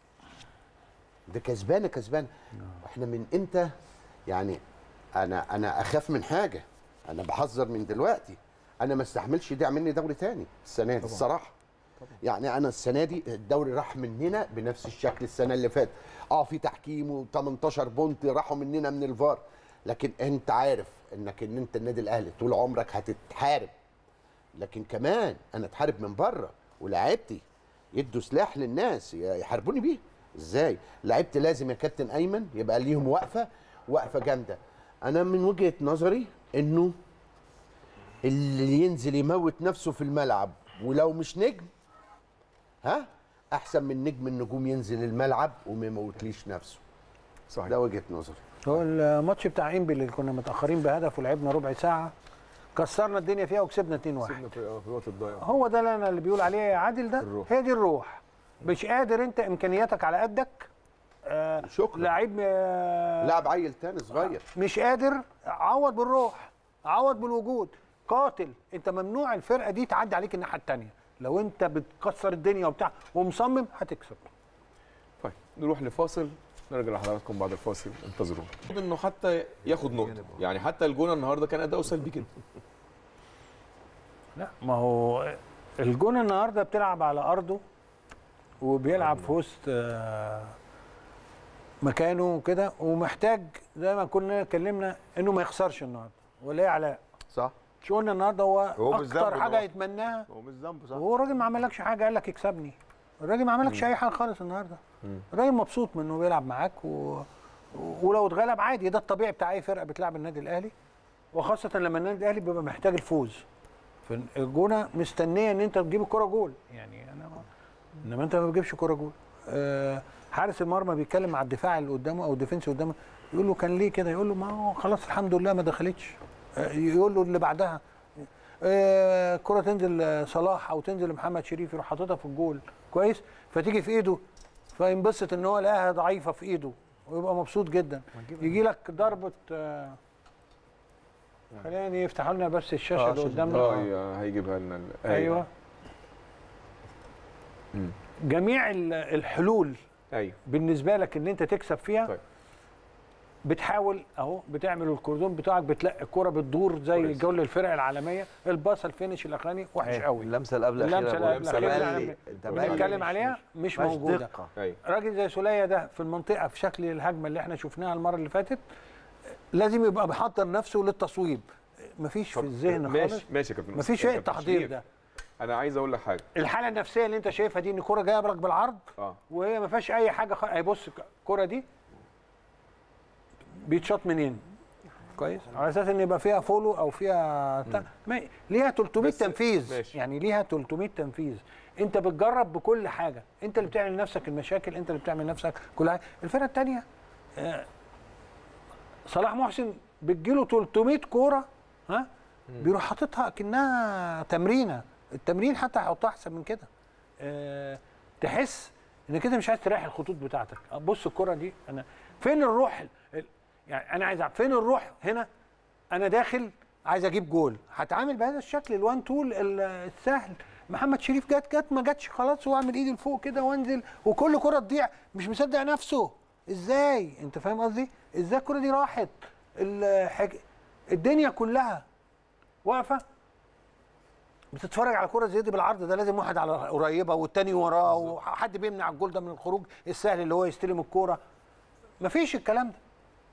ده كسبانه كسبانه احنا من امتى يعني انا انا اخاف من حاجه انا بحذر من دلوقتي انا ما استحملش يضيع مني دوري تاني السنه دي الصراحه يعني انا السنه دي الدوري راح مننا بنفس الشكل السنه اللي فاتت اه في تحكيم و18 بونت راحوا مننا من الفار لكن انت عارف انك ان انت النادي الاهلي طول عمرك هتتحارب لكن كمان انا اتحارب من بره ولاعيبتي يدوا سلاح للناس يحاربوني بيه ازاي لعيبتي لازم يا كابتن ايمن يبقى ليهم وقفه وقفه جامده انا من وجهه نظري انه اللي ينزل يموت نفسه في الملعب ولو مش نجم ها احسن من نجم النجوم ينزل الملعب وما يموتليش نفسه صحيح ده وجهه نظري هو الماتش بتاع انبي اللي كنا متاخرين بهدف ولعبنا ربع ساعه كسرنا الدنيا فيها وكسبنا 2-1 سيبنا في آه، في الوقت الضايع هو ده اللي انا اللي بيقول عليه يا عادل ده الروح. هي دي الروح مش قادر انت امكانياتك على قدك آه شكرا. لعيب آه لاعب عيل تاني صغير مش قادر عوض بالروح عوض بالوجود قاتل انت ممنوع الفرقه دي تعدي عليك الناحيه الثانيه لو انت بتكسر الدنيا وبتاع ومصمم هتكسب طيب نروح لفاصل نرجع لحضراتكم بعد الفاصل انتظرونا انه حتى ياخد نقطه يعني حتى الجونه النهارده كان اداؤه سلبي كده لا ما هو الجون النهارده بتلعب على ارضه وبيلعب في وسط آه، مكانه كده ومحتاج زي ما كنا اتكلمنا انه ما يخسرش النهارده ولا ايه علاء صح مش قلنا النهارده هو, هو مش اكتر ذنبه حاجه إن هو- يتمناها هو مش ذنبه صح وهو الراجل ما عملكش حاجه قال لك اكسبني الراجل ما عملكش اي حاجه خالص النهارده الراجل مبسوط من انه بيلعب معاك و... ولو اتغلب عادي ده الطبيعي بتاع اي فرقه بتلعب النادي الاهلي وخاصه لما النادي الاهلي بيبقى محتاج الفوز فالجونه مستنيه ان انت تجيب الكره جول يعني انا انما انت ما بتجيبش كره جول آه حارس المرمى بيتكلم مع الدفاع اللي قدامه او الديفنس اللي قدامه يقول له كان ليه كده يقول له ما هو خلاص الحمد لله ما دخلتش آه يقول له اللي بعدها آه، كرة تنزل آه، صلاح او تنزل محمد شريف يروح حاططها في الجول كويس فتيجي في ايده فينبسط ان هو لقاها ضعيفه في ايده ويبقى مبسوط جدا يجي لك ضربه آه، خلينا يفتحوا لنا بس الشاشه آه، اللي عشان- قدامنا اه هي- هيجيبها لنا ال- ايوه مم. جميع ال- الحلول ايوه بالنسبه لك ان انت تكسب فيها طيب. بتحاول اهو بتعمل الكوردون بتاعك بتلاقي الكوره بتدور زي كويس. جول الفرق العالميه الباصه الفينش الاخراني وحش قوي اللمسه اللي قبل اللمسه اللي اللمسة قبل اللي الأخيرة قبل- اللي انت مالي. بنتكلم عليها مش مفيهاش موجوده دقه ايوه راجل زي سوليه ده في المنطقه في شكل الهجمه اللي احنا شفناها المره اللي فاتت لازم يبقى بيحضر نفسه للتصويب مفيش في طب الذهن خالص ماشي ماشي يا كابتن مفيش يا شيء كابتن التحضير شريف، ده انا عايز اقول لك حاجه الحاله النفسيه اللي انت شايفها دي ان الكوره جايه لك بالعرض اه وهي ما فيهاش اي حاجه خ... اهي بص الكوره دي بيتشاط منين كويس على اساس ان يبقى فيها فولو او فيها بتاع. ما... ليها 300 بس- تنفيذ ماشي. يعني ليها 300 تنفيذ انت بتجرب بكل حاجه انت اللي بتعمل لنفسك المشاكل انت اللي بتعمل لنفسك كل حاجه الفرقه الثانيه صلاح محسن بتجيله 300 كوره ها بيروح حاططها كانها تمرينه التمرين حتى هيحطها احسن من كده أه تحس انك انت مش عايز تريح الخطوط بتاعتك بص الكره دي انا فين الروح ال- يعني انا عايز اعرف فين الروح هنا انا داخل عايز اجيب جول هتعامل بهذا الشكل الوان تول ال- السهل محمد شريف جت جت ما جاتش خلاص واعمل ايدي لفوق كده وانزل وكل كره تضيع مش مصدق نفسه ازاي انت فاهم قصدي ازاي الكره دي راحت الحاج... الدنيا كلها واقفه بتتفرج على كره زي دي بالعرض ده لازم واحد على قريبه والتاني وراه وحد بيمنع الجول ده من الخروج السهل اللي هو يستلم الكوره مفيش الكلام ده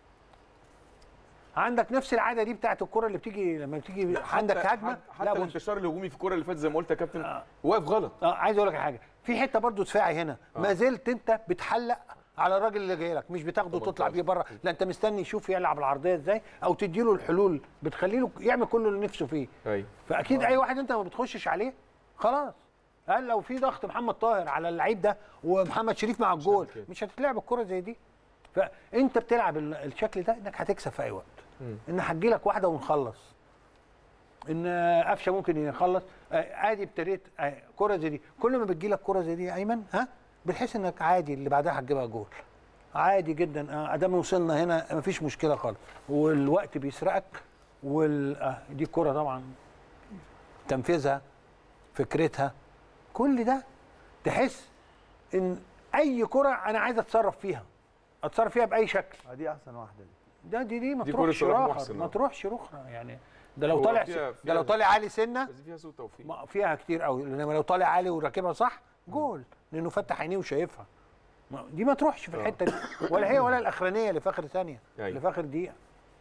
عندك نفس العاده دي بتاعت الكره اللي بتيجي لما بتيجي عندك حتى- هجمه حتى لا بص الانتشار الهجومي في الكوره اللي فاتت زي ما قلت يا كابتن آه. واقف غلط اه عايز اقول لك حاجه في حته برضو دفاعي هنا ما زلت انت بتحلق على الراجل اللي جاي لك مش بتاخده وتطلع بيه بره لا انت مستني يشوف يلعب العرضيه ازاي او تدي له الحلول بتخلي له يعمل كل اللي نفسه فيه ايوه فاكيد اي واحد انت ما بتخشش عليه خلاص قال لو في ضغط محمد طاهر على اللعيب ده ومحمد شريف مع الجول كده. مش هتتلعب الكره زي دي فانت بتلعب ال- الشكل ده انك هتكسب في اي وقت ان هتجيلك واحده ونخلص ان قفشه ممكن يخلص آه، عادي ابتديت آه، كره زي دي كل ما بتجيلك كره زي دي يا ايمن ها بتحس انك عادي اللي بعدها هتجيبها جول عادي جدا اه ادام وصلنا هنا مفيش مشكله خالص والوقت بيسرقك وال آه دي الكره طبعا تنفيذها فكرتها كل ده تحس ان اي كره انا عايز اتصرف فيها اتصرف فيها باي شكل دي احسن واحده دي ده دي دي ما دي تروحش كرة صلاح راخر محسن، ما آه. تروحش رخرة يعني ده لو هو طالع فيها- ده فيها- لو طالع عالي سنه بس فيها سوء توفيق ما فيها كتير قوي انما لو طالع عالي وراكبها صح جول لانه فتح عينيه وشايفها ما- دي ما تروحش في الحته دي ولا هي ولا الاخرانيه اللي في اخر ثانيه أيوة. اللي في اخر دقيقه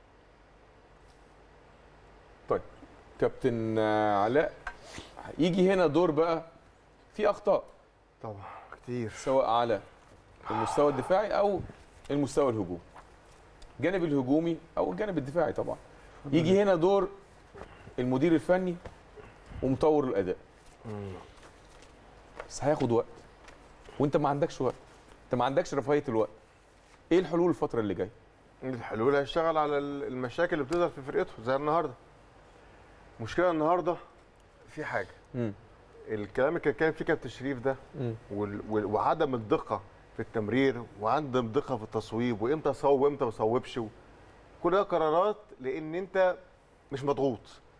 طيب كابتن آه، علاء يجي هنا دور بقى في اخطاء طبعا كتير سواء على المستوى الدفاعي او المستوى الهجومي الجانب الهجومي او الجانب الدفاعي طبعا يجي هنا دور المدير الفني ومطور الاداء بس هياخد وقت وانت ما عندكش وقت انت ما عندكش رفاهيه الوقت ايه الحلول الفتره اللي جايه الحلول هيشتغل على ال- المشاكل اللي بتظهر في فرقته زي النهارده مشكله النهارده في حاجه امم الكلام اللي كان كان فيه كابتن شريف ده مم. وال- وال- وعدم الدقه في التمرير وعدم الدقه في التصويب وامتى اصوب وامتى ما اصوبش و- كل ده قرارات لان انت مش مضغوط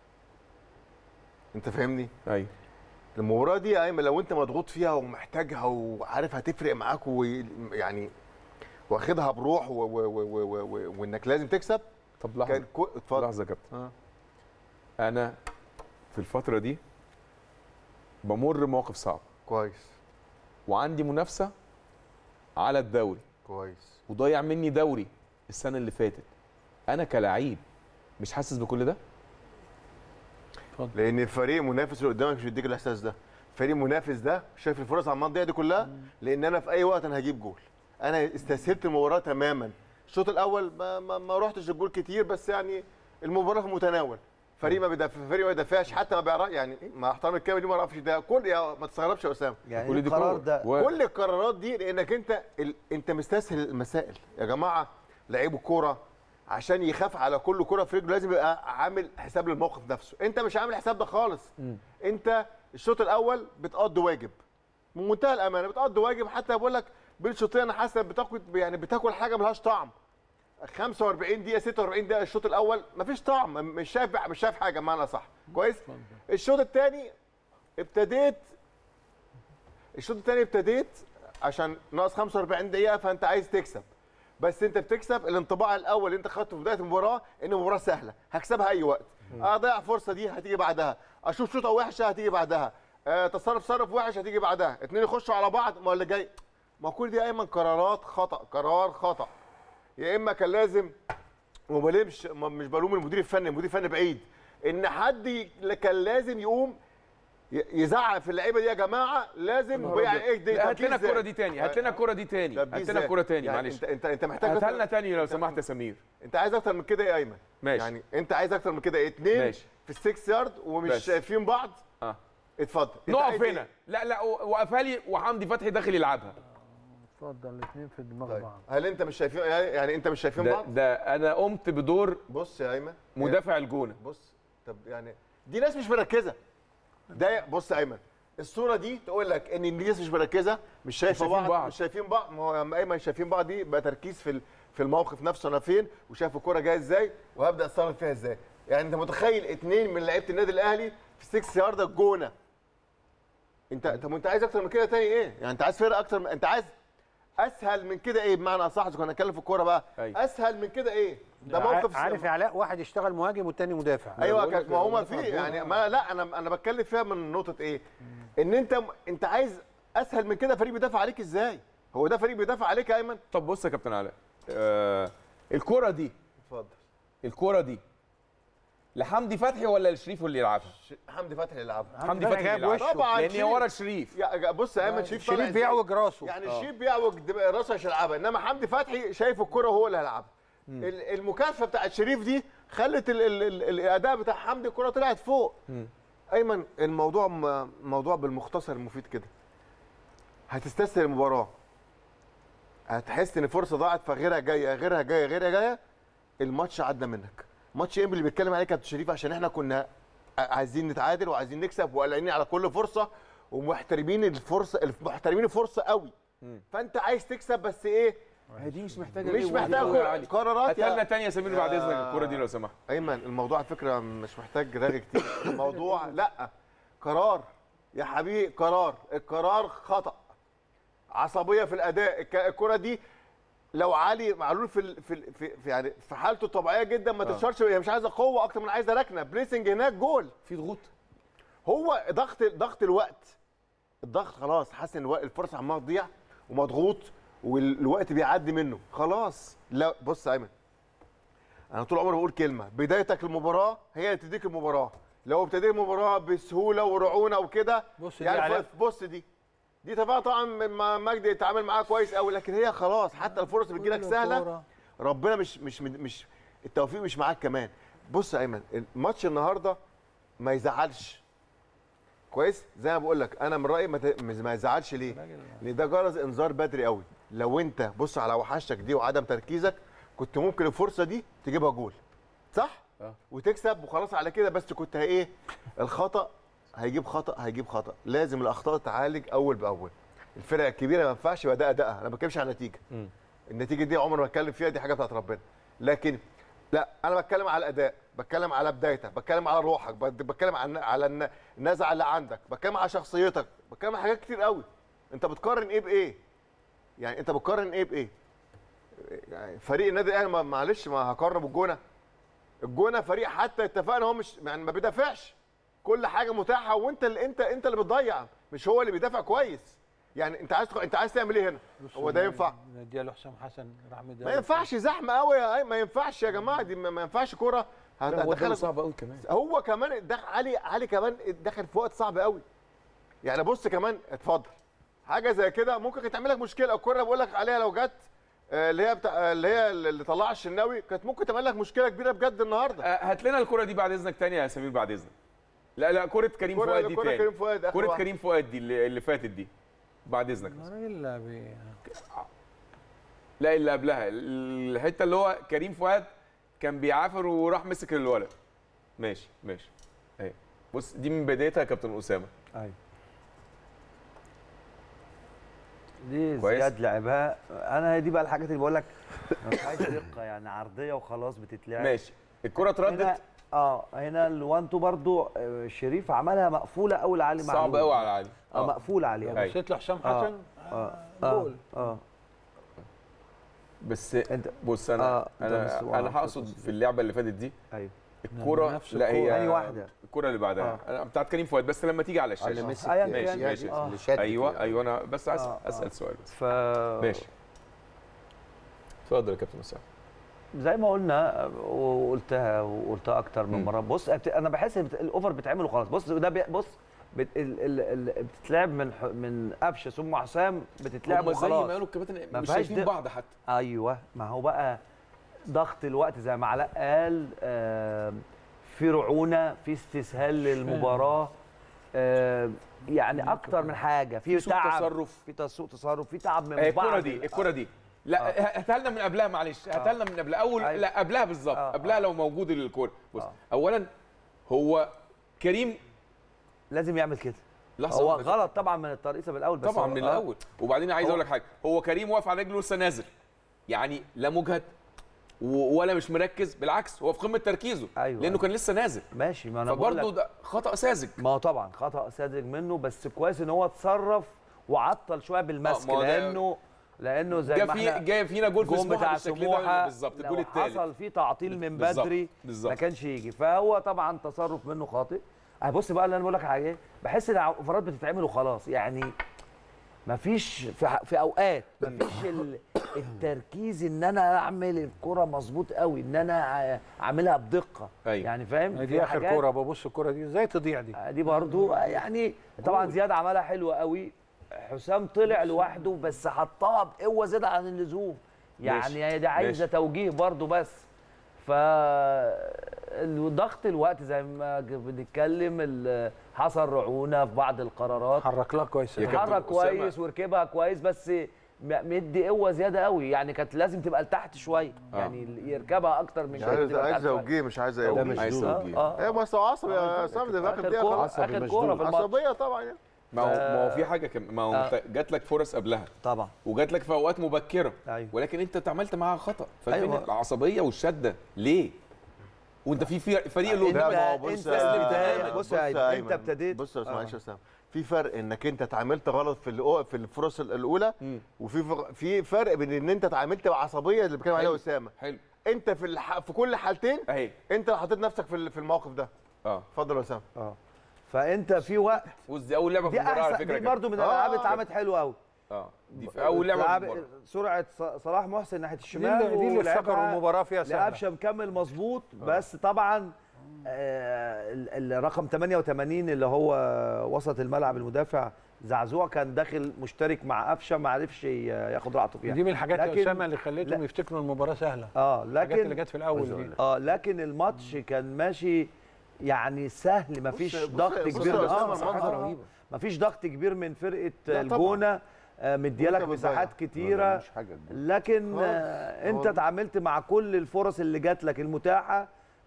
انت فاهمني ايوه المباراه دي يا ايمن لو انت مضغوط فيها ومحتاجها وعارف هتفرق معاك ويعني واخدها بروح و- و- و- و- و- و- وانك لازم تكسب طب لحظه كان كو... اتفضل لحظه يا كابتن آه. انا في الفتره دي بمر مواقف صعبه كويس وعندي منافسه على الدوري كويس وضيع مني دوري السنه اللي فاتت انا كلاعب مش حاسس بكل ده لان الفريق منافس اللي قدامك مش بيديك الاحساس ده فريق منافس ده شايف الفرص على المنطقه دي كلها لان انا في اي وقت انا هجيب جول انا استسهلت المباراه تماما الشوط الاول ما, ما, ما رحتش الجول كتير بس يعني المباراه في متناول فريق ما بيدافع فريق ما يدافعش حتى ما بيعرف يعني مع احترام الكامل دي ما يعرفش ده كل يا ما تستغربش يا اسامه يعني كل دي القرار كور. ده و- كل القرارات دي لانك انت ال... انت مستسهل المسائل يا جماعه لعيب الكوره عشان يخاف على كل كره في رجله لازم يبقى عامل حساب للموقف نفسه انت مش عامل حساب ده خالص انت الشوط الاول بتقضي واجب من منتهى الامانه بتقضي واجب حتى بقول لك بين الشوطين انا حاسس إنك بتاكل يعني بتاكل حاجه ملهاش طعم 45 دقيقه 46 دقيقه الشوط الاول مفيش طعم مش شايف مش شايف حاجه بمعنى صح كويس الشوط الثاني ابتديت الشوط الثاني ابتديت عشان ناقص 45 دقيقه فانت عايز تكسب بس انت بتكسب الانطباع الاول اللي انت خدته في بدايه المباراه ان المباراه سهله هكسبها اي وقت اضيع فرصه دي هتيجي بعدها اشوف شوطه وحشه هتيجي بعدها آه تصرف تصرف وحش هتيجي بعدها اتنين يخشوا على بعض ما اللي جاي ما كل دي ايمن قرارات خطا قرار خطا يا اما كان لازم وما بلومش ما- مش بلوم المدير الفني المدير الفني بعيد ان حد ي- كان لازم يقوم ي- يزعق في اللعيبه دي يا جماعه لازم يعني ايه دي لا، طب هات لنا إزاي؟ الكوره دي تاني هات لنا الكوره دي تاني طب دي هات لنا إزاي؟ الكوره تاني يعني معلش انت انت انت محتاج هاتها أكتر- لنا تاني لو سمحت يا سمير انت عايز اكتر من كده ايه يا ايمن ماشي. يعني انت عايز اكتر من كده ايه اتنين ماشي. في السكس يارد ومش بس. شايفين بعض اه اتفضل انت عايز نقف ايه؟ هنا لا لا وقفها لي وحمدي فتحي داخل يلعبها اتفضل الاثنين في دماغ طيب بعض هل انت مش شايفين يعني انت مش شايفين ده, بعض ده انا قمت بدور بص يا ايمن مدافع الجونه بص طب يعني دي ناس مش مركزه ده بص يا ايمن الصوره دي تقول لك ان الناس مش مركزه مش شايفه شايفين بعض, بعض. مش شايفين بعض ما هو لما ايمن شايفين بعض دي بقى تركيز في ال- في الموقف نفسه انا فين وشايف الكوره جايه ازاي وهبدا اتصرف فيها ازاي يعني انت متخيل اتنين من لعيبه النادي الاهلي في 6 يارد الجونه انت طب انت عايز اكتر من كده تاني ايه يعني انت عايز فرقه اكتر من... انت عايز اسهل من كده ايه بمعنى اصح كنا هنتكلم في الكوره بقى أيوة. اسهل من كده ايه ده موقف عارف يا علاء واحد يشتغل مهاجم والتاني مدافع ايوه بقول لك كان- ما هما المدافع في الجون. يعني ما لا انا انا بتكلم فيها من نقطه ايه ان انت انت عايز اسهل من كده فريق بيدافع عليك ازاي هو ده فريق بيدافع عليك يا ايمن طب بص يا كابتن علاء آه الكوره دي اتفضل الكوره دي لحمدي فتحي ولا لشريف اللي يلعبها حمدي فتحي اللي يلعبها حمدي فتحي فتحي جايب اللي يلعبها وشه. طبعا لان هي شريف. ورا شريف يا بص يا ايمن شريف طالع شريف إزاي؟ بيعوج راسه يعني آه. شريف بيعوج دم- راسه عشان يلعبها انما حمدي فتحي شايف الكره هو اللي هيلعبها ال- المكافاه بتاعت شريف دي خلت ال ال ال الاداء بتاع حمدي الكره طلعت فوق ايمن الموضوع م- موضوع بالمختصر المفيد كده هتستسهل المباراه هتحس ان فرصه ضاعت فغيرها جايه غيرها جايه غيرها جايه الماتش عدى منك ماتش انبي اللي بيتكلم عليه كابتن شريف عشان احنا كنا ع- عايزين نتعادل وعايزين نكسب وقلقانين على كل فرصه ومحترمين الفرصه محترمين الفرصه قوي فانت عايز تكسب بس ايه هي دي مش محتاجه مش ليه؟ محتاجة والله يا علي. قرارات هاتها يا- لنا تاني يا سمير بعد يا- اذنك الكوره دي لو سمحت ايمن الموضوع على فكره مش محتاج رغي كتير الموضوع لا قرار يا حبيبي قرار القرار خطا عصبيه في الاداء الك- الكره دي لو علي معلول في ال- في ال- في في يعني في حالته الطبيعيه جدا ما تشارش هي مش عايزه قوه اكتر من عايزه ركنه بريسنج هناك جول في ضغوط هو ضغط ضغط الوقت الضغط خلاص حاسس ان الوقت- الفرصه عماله تضيع ومضغوط والوقت بيعدي منه خلاص لا بص يا ايمن انا طول عمري بقول كلمه بدايتك المباراه هي اللي تديك المباراه لو ابتديت المباراه بسهوله ورعونه وكده بص دي يعني علاء. ف- بص دي دي طبعا طبعا ما مجدي يتعامل معاها كويس قوي لكن هي خلاص حتى الفرص اللي بتجيلك كل سهله كورة. ربنا مش مش مش التوفيق مش معاك كمان بص يا ايمن الماتش النهارده ما يزعلش كويس زي ما بقول لك انا من رايي ما ت- ما يزعلش ليه لان ده جرس انذار بدري قوي لو انت بص على وحشتك دي وعدم تركيزك كنت ممكن الفرصه دي تجيبها جول صح آه. وتكسب وخلاص على كده بس كنت هي ايه الخطا هيجيب خطا هيجيب خطا لازم الاخطاء تعالج اول باول الفرق الكبيره ما ينفعش يبقى ده ادائها انا ما بتكلمش عن النتيجه مم. النتيجه دي عمر ما اتكلم فيها دي حاجه بتاعت ربنا لكن لا انا بتكلم على الاداء بتكلم على بدايتك بتكلم على روحك بت- بتكلم عن على الن- النزعه اللي عندك بتكلم على شخصيتك بتكلم على حاجات كتير قوي انت بتقارن ايه بايه يعني انت بتقارن ايه بايه يعني فريق النادي الاهلي ما- معلش ما هقارنه بالجونه الجونه فريق حتى اتفقنا هو مش يعني ما بيدافعش كل حاجه متاحه وانت اللي انت انت اللي بتضيع مش هو اللي بيدافع كويس يعني انت عايز انت عايز تعمل ايه هنا هو ده ينفع نديها لحسام حسن راح مديها ما له. ينفعش زحمه قوي يا أي- ما ينفعش يا جماعه دي ما ما ينفعش كوره لا، هو ده هتدخلك صعب قوي كمان هو كمان دخل علي علي كمان دخل في وقت صعب قوي يعني بص كمان اتفضل حاجه زي كده ممكن كانت تعمل لك مشكله الكوره اللي بقول لك عليها لو جت آه، اللي هي بتاع اللي هي اللي طلعها الشناوي كانت ممكن تعمل لك مشكله كبيره بجد النهارده آه، هات لنا الكوره دي بعد اذنك تاني يا سمير بعد اذنك لا لا كوره كريم كرة- فؤاد دي كرة تاني كريم فؤاد آخر كوره واحدة. كريم فؤاد دي اللي, اللي فاتت دي بعد اذنك الراجل بي... لا اللي قبلها الحته اللي هو كريم فؤاد كان بيعافر وراح مسك الولد ماشي ماشي اهي بص دي من بدايتها يا كابتن اسامه ايوه دي كويس. زياد لعبها انا دي بقى الحاجات اللي بقول لك ما فيهاش دقه يعني عرضيه وخلاص بتتلعب ماشي الكره هنا اتردت اه هنا الوان تو برضو آه، شريف عملها مقفوله قوي لعلي معلول صعب قوي على علي اه مقفول عليها أيوة. بصيت لحسام آه. حسن اه جول اه بس انت بص انا آه، ده انا بس- انا آه، هقصد في اللعبه اللي فاتت دي ايوه الكره نفس لا الكرة. هي أي واحدة. الكره اللي بعدها أنا بتاعت كريم فؤاد بس لما تيجي على اللي الشاشه مسك أيا ماشي كان. ماشي آه. اللي شد ايوه كده. ايوه انا بس عايز آه، آه. اسال سؤال بس ف ماشي اتفضل يا كابتن اسامه زي ما قلنا وقلتها وقلتها اكتر من مم. مره بص بت- انا بحس إن بت- الاوفر بيتعمل وخلاص بص ده بي- بص بت ال ال ال بتتلعب من ح- من قفشه ثم حسام بتتلعب هم زي ما وخلاص قالوا الكباتن ما مش فيهاش شايفين دق- بعض حتى ايوه ما هو بقى ضغط الوقت زي ما علاء قال آه، في رعونه في استسهال للمباراه آه، يعني اكتر من حاجه في سوء تعب تصرف. في سوء تصرف في تعب من هي بعض الكره دي ال- الكره دي لا هاتها لنا من قبلها معلش هاتها لنا من قبلها اول أيوة. لا قبلها بالظبط آه، قبلها آه. لو موجود الكوره بص آه. اولا هو كريم لازم يعمل كده لحظه هو واحدة. غلط طبعا من الترقيصه من الاول بس طبعا هو- من آه. الاول وبعدين عايز هو- اقول لك حاجه هو كريم واقف على رجله لسه نازل يعني لا مجهد و- ولا مش مركز بالعكس هو في قمه تركيزه أيوة. لانه كان لسه نازل ماشي ما انا بقول فبرضه لك ده خطا ساذج ما هو طبعا خطا ساذج منه بس كويس ان هو اتصرف وعطل شويه بالمسك ما هو ده- لانه لانه زي جه ما في احنا جاي فينا جول في الجون سموحه بتاع بالشكل ده سموحه بالظبط لو الجول الثالث حصل فيه تعطيل من بالظبط، بدري بالظبط. ما كانش يجي فهو طبعا تصرف منه خاطئ أه بص بقى اللي انا بقول لك على ايه بحس ان الاوفرات بتتعمل وخلاص يعني ما فيش في, ح- في اوقات ما فيش ال- التركيز ان انا اعمل الكره مظبوط قوي ان انا اعملها بدقه أيوة. يعني فاهم في دي اخر حاجات- كوره ببص الكوره دي ازاي تضيع دي دي برضو يعني طبعا زياد عملها حلوه قوي حسام طلع لوحده بس حطها بقوه زياده عن اللزوم يعني ماشي. هي دي عايزه ماشي. توجيه برضو بس ف ضغط الوقت زي ما ج- بنتكلم ال- حصل رعونه في بعض القرارات حرك لها كويس يا كابتن اتحرك أسامة. كويس وركبها كويس بس م- مدي قوه زياده قوي يعني كانت لازم تبقى لتحت شويه آه. يعني يركبها اكتر من مش كده عايز تبقى عايز تحت شوية. توجيه مش عايز ده توجيه مش عايز دول. توجيه. اه ايه بس هو عصبي يا سامي ده في اخر اخر دقيقه كوره خلاص عصبي اخر مشدود. كوره في الماتش عصبيه طبعا يعني ما هو ما هو في حاجه كم ما هو آه. انت جات لك فرص قبلها طبعا وجات لك في اوقات مبكره ايوه ولكن انت اتعاملت معاها خطا ففين أيوة. العصبيه والشده ليه وانت في في فريق اللي انت لا، قدامك ما هو انت بص يا- البدايه بص يا يا أيمن، انت أيمن، ابتديت بص يا آه. معلش يا اسامه في فرق انك انت اتعاملت غلط في الأو- في الفرص الاولى مم. وفي فر- في فرق بين ان انت اتعاملت بعصبيه اللي بيتكلم عليها حلو. اسامه حلو انت في الح... في كل حالتين اهي انت اللي حطيت نفسك في ال- في الموقف ده اه اتفضل يا اسامه اه فانت في وقت بص دي اول لعبه في دي المباراه على احسن فكره دي يا برضو من آه. الالعاب اتعملت حلوه قوي اه دي في اول لعبه في لعب- المباراه سرعه ص- صلاح محسن ناحيه دي الشمال اللي, دي اللي ولعبها افتكروا المباراه فيها سهله لقفشه مكمل مظبوط بس طبعا آه ال- الرقم 88 اللي هو وسط الملعب المدافع زعزوع كان داخل مشترك مع قفشه ما عرفش ي- ياخد راحته فيها دي من الحاجات يا لكن- اسامه اللي خلتهم لا. يفتكروا المباراه سهله اه الحاجات اللي لكن جت في الاول دي اه لكن الماتش كان ماشي يعني سهل ما فيش بص- ضغط بص كبير يا من- أسامة، اه المنظر آه، رهيبة. ما فيش ضغط كبير من فرقه لا طبعاً. الجونه آه، مديالك وأنت مساحات بتضيع. كتيره مش حاجه كبيرة. لكن خلاص. آه، انت هو- اتعاملت مع كل الفرص اللي جات لك المتاحه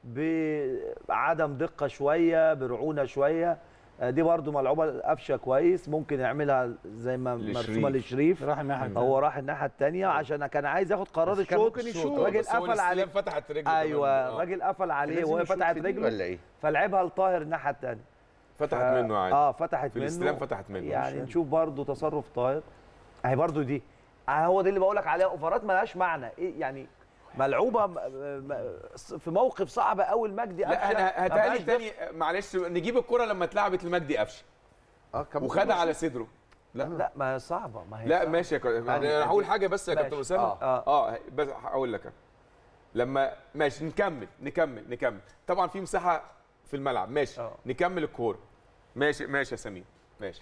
بعدم دقه شويه برعونه شويه آه، دي برضو ملعوبه قفشه كويس ممكن يعملها زي ما لشريف. مرسومه لشريف راح الناحيه هو راح الناحيه الثانيه عشان كان عايز ياخد قرار بس كان الشوط ممكن يشوط. الراجل بس هو قفل عليه الاستلام فتحت رجله كمان. ايوه آه. الراجل قفل عليه لازم وهي يشوط فتحت في دي رجله ولا ايه؟ فلعبها لطاهر الناحيه الثانيه فتحت منه عادي اه فتحت في منه الاستلام فتحت منه يعني نشوف برضو تصرف طاهر اهي برضو دي آه هو ده اللي بقول لك عليها اوفرات ملهاش معنى ايه يعني ملعوبه م- م- في موقف صعب قوي المجدي لا قفشة، انا ما هتقالي فيهاش تاني معلش نجيب الكره لما اتلعبت لمجدي قفشه اه كان وخدها ممكن على صدره لا لا ما هي صعبه ما هي لا صعبة. ماشي يا كابتن يعني انا هقول حاجه بس يا ماشي. كابتن اسامه آه. اه, آه بس هقول لك أنا. لما ماشي نكمل نكمل نكمل طبعا في مساحه في الملعب ماشي آه. نكمل الكوره ماشي ماشي يا سمير ماشي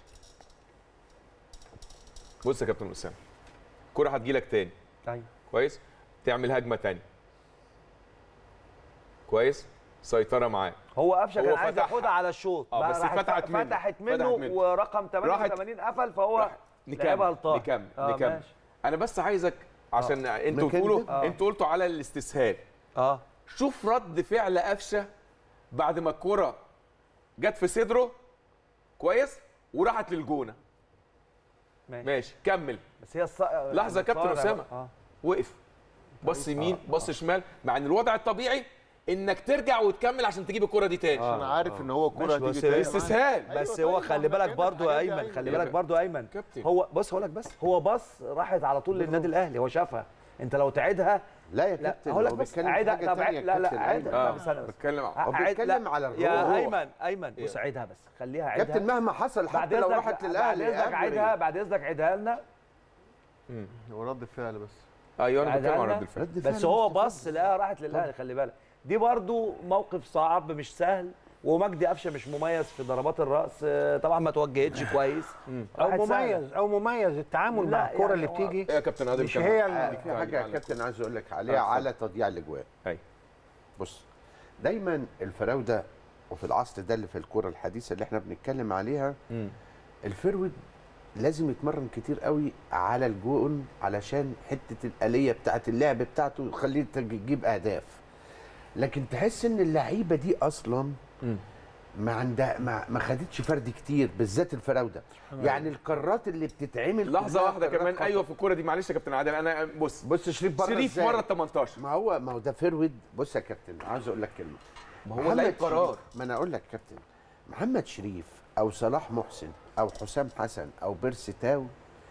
بص يا كابتن اسامه الكوره هتجيلك تاني أيوة. كويس تعمل هجمه تاني كويس سيطره معاه هو قفشه هو كان عايز فتح- ياخدها على الشوط آه، بقى بس راحت فتحت منه. فتحت منه, فتحت منه. ورقم 88 قفل فهو راح- لعبها نكمل لطاهر. نكمل آه، نكمل ماشي. انا بس عايزك عشان انتوا مكان تقولوا ده؟ آه. انتوا قلتوا على الاستسهال اه شوف رد فعل قفشه بعد ما الكرة جت في صدره كويس وراحت للجونه ماشي. ماشي كمل بس هي الص... لحظة يا كابتن أسامة. اه وقف بص يمين بص شمال مع ان الوضع الطبيعي انك ترجع وتكمل عشان تجيب الكره دي تاني انا عارف ان هو الكوره ماشي، هتيجي بس تاني استسهال بس أيوة هو طيب، خلي ما بالك كده برضو يا الحاجات دي ايمن خلي أيمن. بالك برضو يا ايمن كابتن. هو بص هقول لك بس هو بص راحت على طول للنادي الاهلي هو شافها انت لو تعيدها لا يا لا كابتن هقول لك هو بس بيتكلم في عيدها حاجة طب تانية عيد- يا لا لا كابتن عيدها أيمن. اه طب استنى بس بتكلم هو عيد- بيتكلم لا، على الروح. يا ايمن ايمن بص عيدها بس خليها عيدها كابتن مهما حصل بعد حتى لو اذنك راحت بعد للاهلي اذنك أجري. عيدها بعد اذنك عيدها لنا هو رد فعل بس ايوه انا بتكلم على عيدها رد الفعل رد فعل بس هو مستفز. بص لقاها راحت للاهلي خلي بالك دي برضو موقف صعب مش سهل ومجدي قفشه مش مميز في ضربات الراس آه، طبعا ما توجهتش كويس او راحت سهلة. مميز او مميز التعامل لا، مع الكره يعني اللي هو- بتيجي ايه يا كابتن عادل مش كان- هي آه، ال- في حاجه يا كابتن عايز اقول لك عليها اتفضل. على تضييع الاجوان أيوة. بص دايما الفراوده وفي العصر ده اللي في الكره الحديثه اللي احنا بنتكلم عليها مم. الفرود لازم يتمرن كتير قوي على الجون علشان حته الاليه بتاعت اللعب بتاعته تخليه تجيب اهداف لكن تحس ان اللعيبه دي اصلا مم. ما عندها ما, ما خدتش فرد كتير بالذات الفراوده يعني القارات اللي بتتعمل لحظه كلها واحده قارات كمان خطر. ايوه في الكوره دي معلش يا كابتن عادل انا بص بص شريف بره شريف إزاي؟ مره 18 ما هو ما هو ده فرود بص يا كابتن عاوز اقول لك كلمه ما هو محمد لعيب قرار شريف- ما انا اقول لك كابتن محمد شريف او صلاح محسن او حسام حسن او بيرسي تاو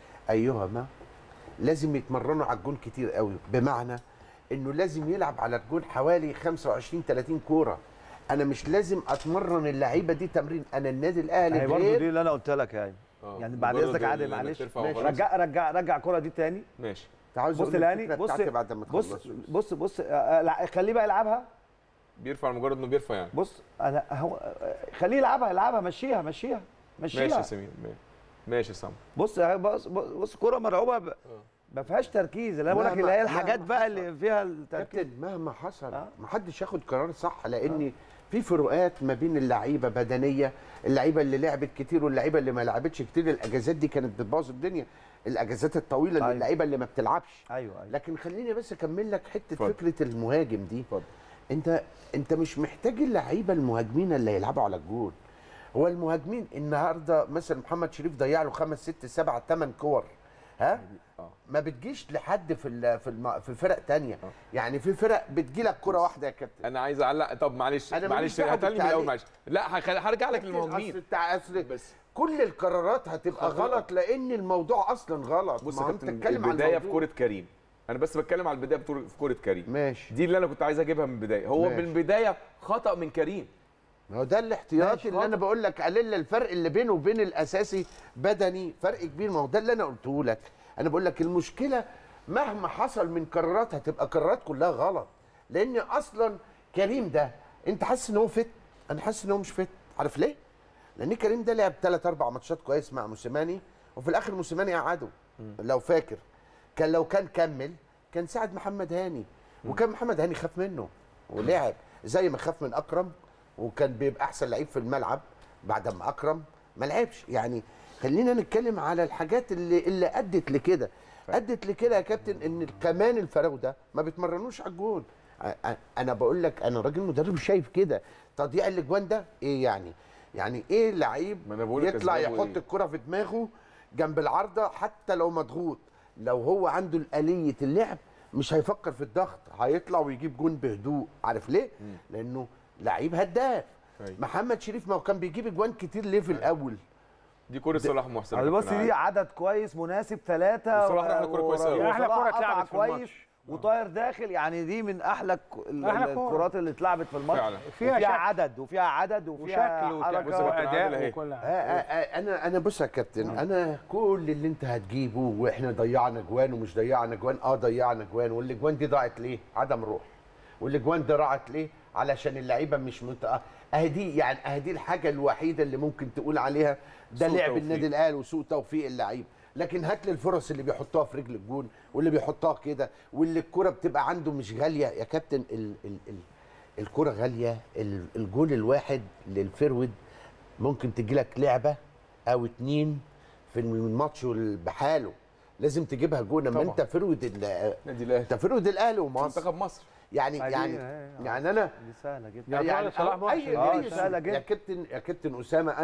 ايهما لازم يتمرنوا على الجون كتير قوي بمعنى انه لازم يلعب على الجون حوالي 25 30 كوره انا مش لازم اتمرن اللعيبه دي تمرين انا النادي الاهلي هي برضه دي غير اللي انا قلت لك يا ايمن آه، يعني بعد مجرد اذنك ال- عادل إنك معلش ترفع ماشي. وخلاص. رجع رجع رجع الكره دي تاني ماشي عاوز بص أقول لاني الفكرة بص بتاعتي بعد ما بص تخلص بص بص آه، آه، لا، خليه بقى يلعبها بيرفع مجرد انه بيرفع يعني بص انا هو آه، خليه يلعبها يلعبها مشيها مشيها ماشي يا مشيها سمير ماشي. ماشي يا سام بص بص بص, بص كره مرعوبه ب... ما فيهاش تركيز اللي انا بقول لك اللي هي مهما- الحاجات مهما بقى حصل. اللي فيها التركيز كابتن مهما حصل آه. ما حدش ياخد قرار صح لان في فروقات ما بين اللعيبه بدنيه اللعيبه اللي لعبت كتير واللعيبه اللي ما لعبتش كتير الاجازات دي كانت بتبوظ الدنيا الاجازات الطويله أيوة. للعيبه اللي ما بتلعبش ايوه ايوه لكن خليني بس اكمل لك حته اتفضل. فكره المهاجم دي اتفضل. انت انت مش محتاج اللعيبه المهاجمين اللي يلعبوا على الجول هو المهاجمين النهارده مثلا محمد شريف ضيع له خمس ست سبع ثمان كور ها اه ما بتجيش لحد في ال- في الم- في فرق تانية يعني في فرق بتجي لك كره واحده يا كابتن انا عايز اعلق طب معلش أنا معلش ماليش دعوة هتقلني من الاول بالتعليق. معلش لا هخ- هرجع لك اصل للمهاجمين بتاع اصل بس كل القرارات هتبقى خطأ. غلط لان الموضوع اصلا غلط بص ما يا هو انت كابتن بتتكلم عن البدايه في الموضوع. كوره كريم انا بس بتكلم على البدايه بتور- في كوره كريم ماشي دي اللي انا كنت عايز اجيبها من البدايه هو ماشي. من البدايه خطا من كريم ما هو ده الاحتياطي ماشي، اللي انا خطأ. بقول لك قلل الفرق اللي بينه وبين الاساسي بدني فرق كبير ما هو ده اللي انا قلته لك انا بقول لك المشكله مهما حصل من قرارات هتبقى قرارات كلها غلط لان اصلا كريم ده انت حاسس ان هو فت انا حاسس ان هو مش فت عارف ليه لان كريم ده لعب ثلاث اربع ماتشات كويس مع موسيماني وفي الاخر موسيماني قعده لو فاكر كان لو كان كمل كان ساعد محمد هاني وكان محمد هاني خاف منه ولعب زي ما خاف من اكرم وكان بيبقى احسن لعيب في الملعب بعد ما اكرم ما لعبش يعني خلينا نتكلم على الحاجات اللي اللي ادت لكده ادت لكده يا كابتن ان كمان الفراوده ما بيتمرنوش على الجون أ- أ- انا بقول لك انا راجل مدرب شايف كده تضييع الاجوان ده ايه يعني يعني ايه لعيب ما أنا بقول لك يطلع أسبابه يحط إيه؟ الكره في دماغه جنب العارضه حتى لو مضغوط لو هو عنده الاليه اللعب مش هيفكر في الضغط هيطلع ويجيب جون بهدوء عارف ليه لانه لعيب هداف أيوة. محمد شريف ما هو كان بيجيب اجوان كتير ليه في الاول دي كوره صلاح محسن يعني يا بص كابتن دي عادل. عدد كويس مناسب ثلاثة وصلاح راح لكرة كويسة أوي. أحلى كرة اتلعبت في كويس الماتش. وطاير داخل يعني دي من احلى الك- ال- أحلى كرة. الكرات اللي اتلعبت في الماتش فعلا. فيها وفيها شكل. عدد وفيها عدد وفيها وشكل حركه بص يا كابتن عادل واداء أهي. وكل آه حاجه آه آه انا انا بص يا كابتن انا كل اللي انت هتجيبه واحنا ضيعنا جوان ومش ضيعنا جوان اه ضيعنا جوان والاجوان دي ضاعت ليه؟ عدم روح والاجوان دي ضاعت ليه؟ علشان اللعيبه مش مت... اهي دي يعني اهي دي الحاجه الوحيده اللي ممكن تقول عليها ده سوء لعب توفيق. النادي الاهلي وسوء توفيق اللعيب لكن هات لي الفرص اللي بيحطوها في رجل الجون واللي بيحطها كده واللي الكره بتبقى عنده مش غاليه يا كابتن ال ال ال الكره غاليه ال- الجول الواحد للفرود ممكن تجي لك لعبه او اتنين في الماتش بحاله لازم تجيبها جون اما طبعا. انت فرود ال- نادي الاهلي انت فرود الاهلي ومصر منتخب مصر يعني عادي، يعني آه، آه. يعني انا دي سهله جدا يعني يعني صلاح أو محسن. اي آه، أي سهلة يا جدا. كابتن يا كابتن اسامه انا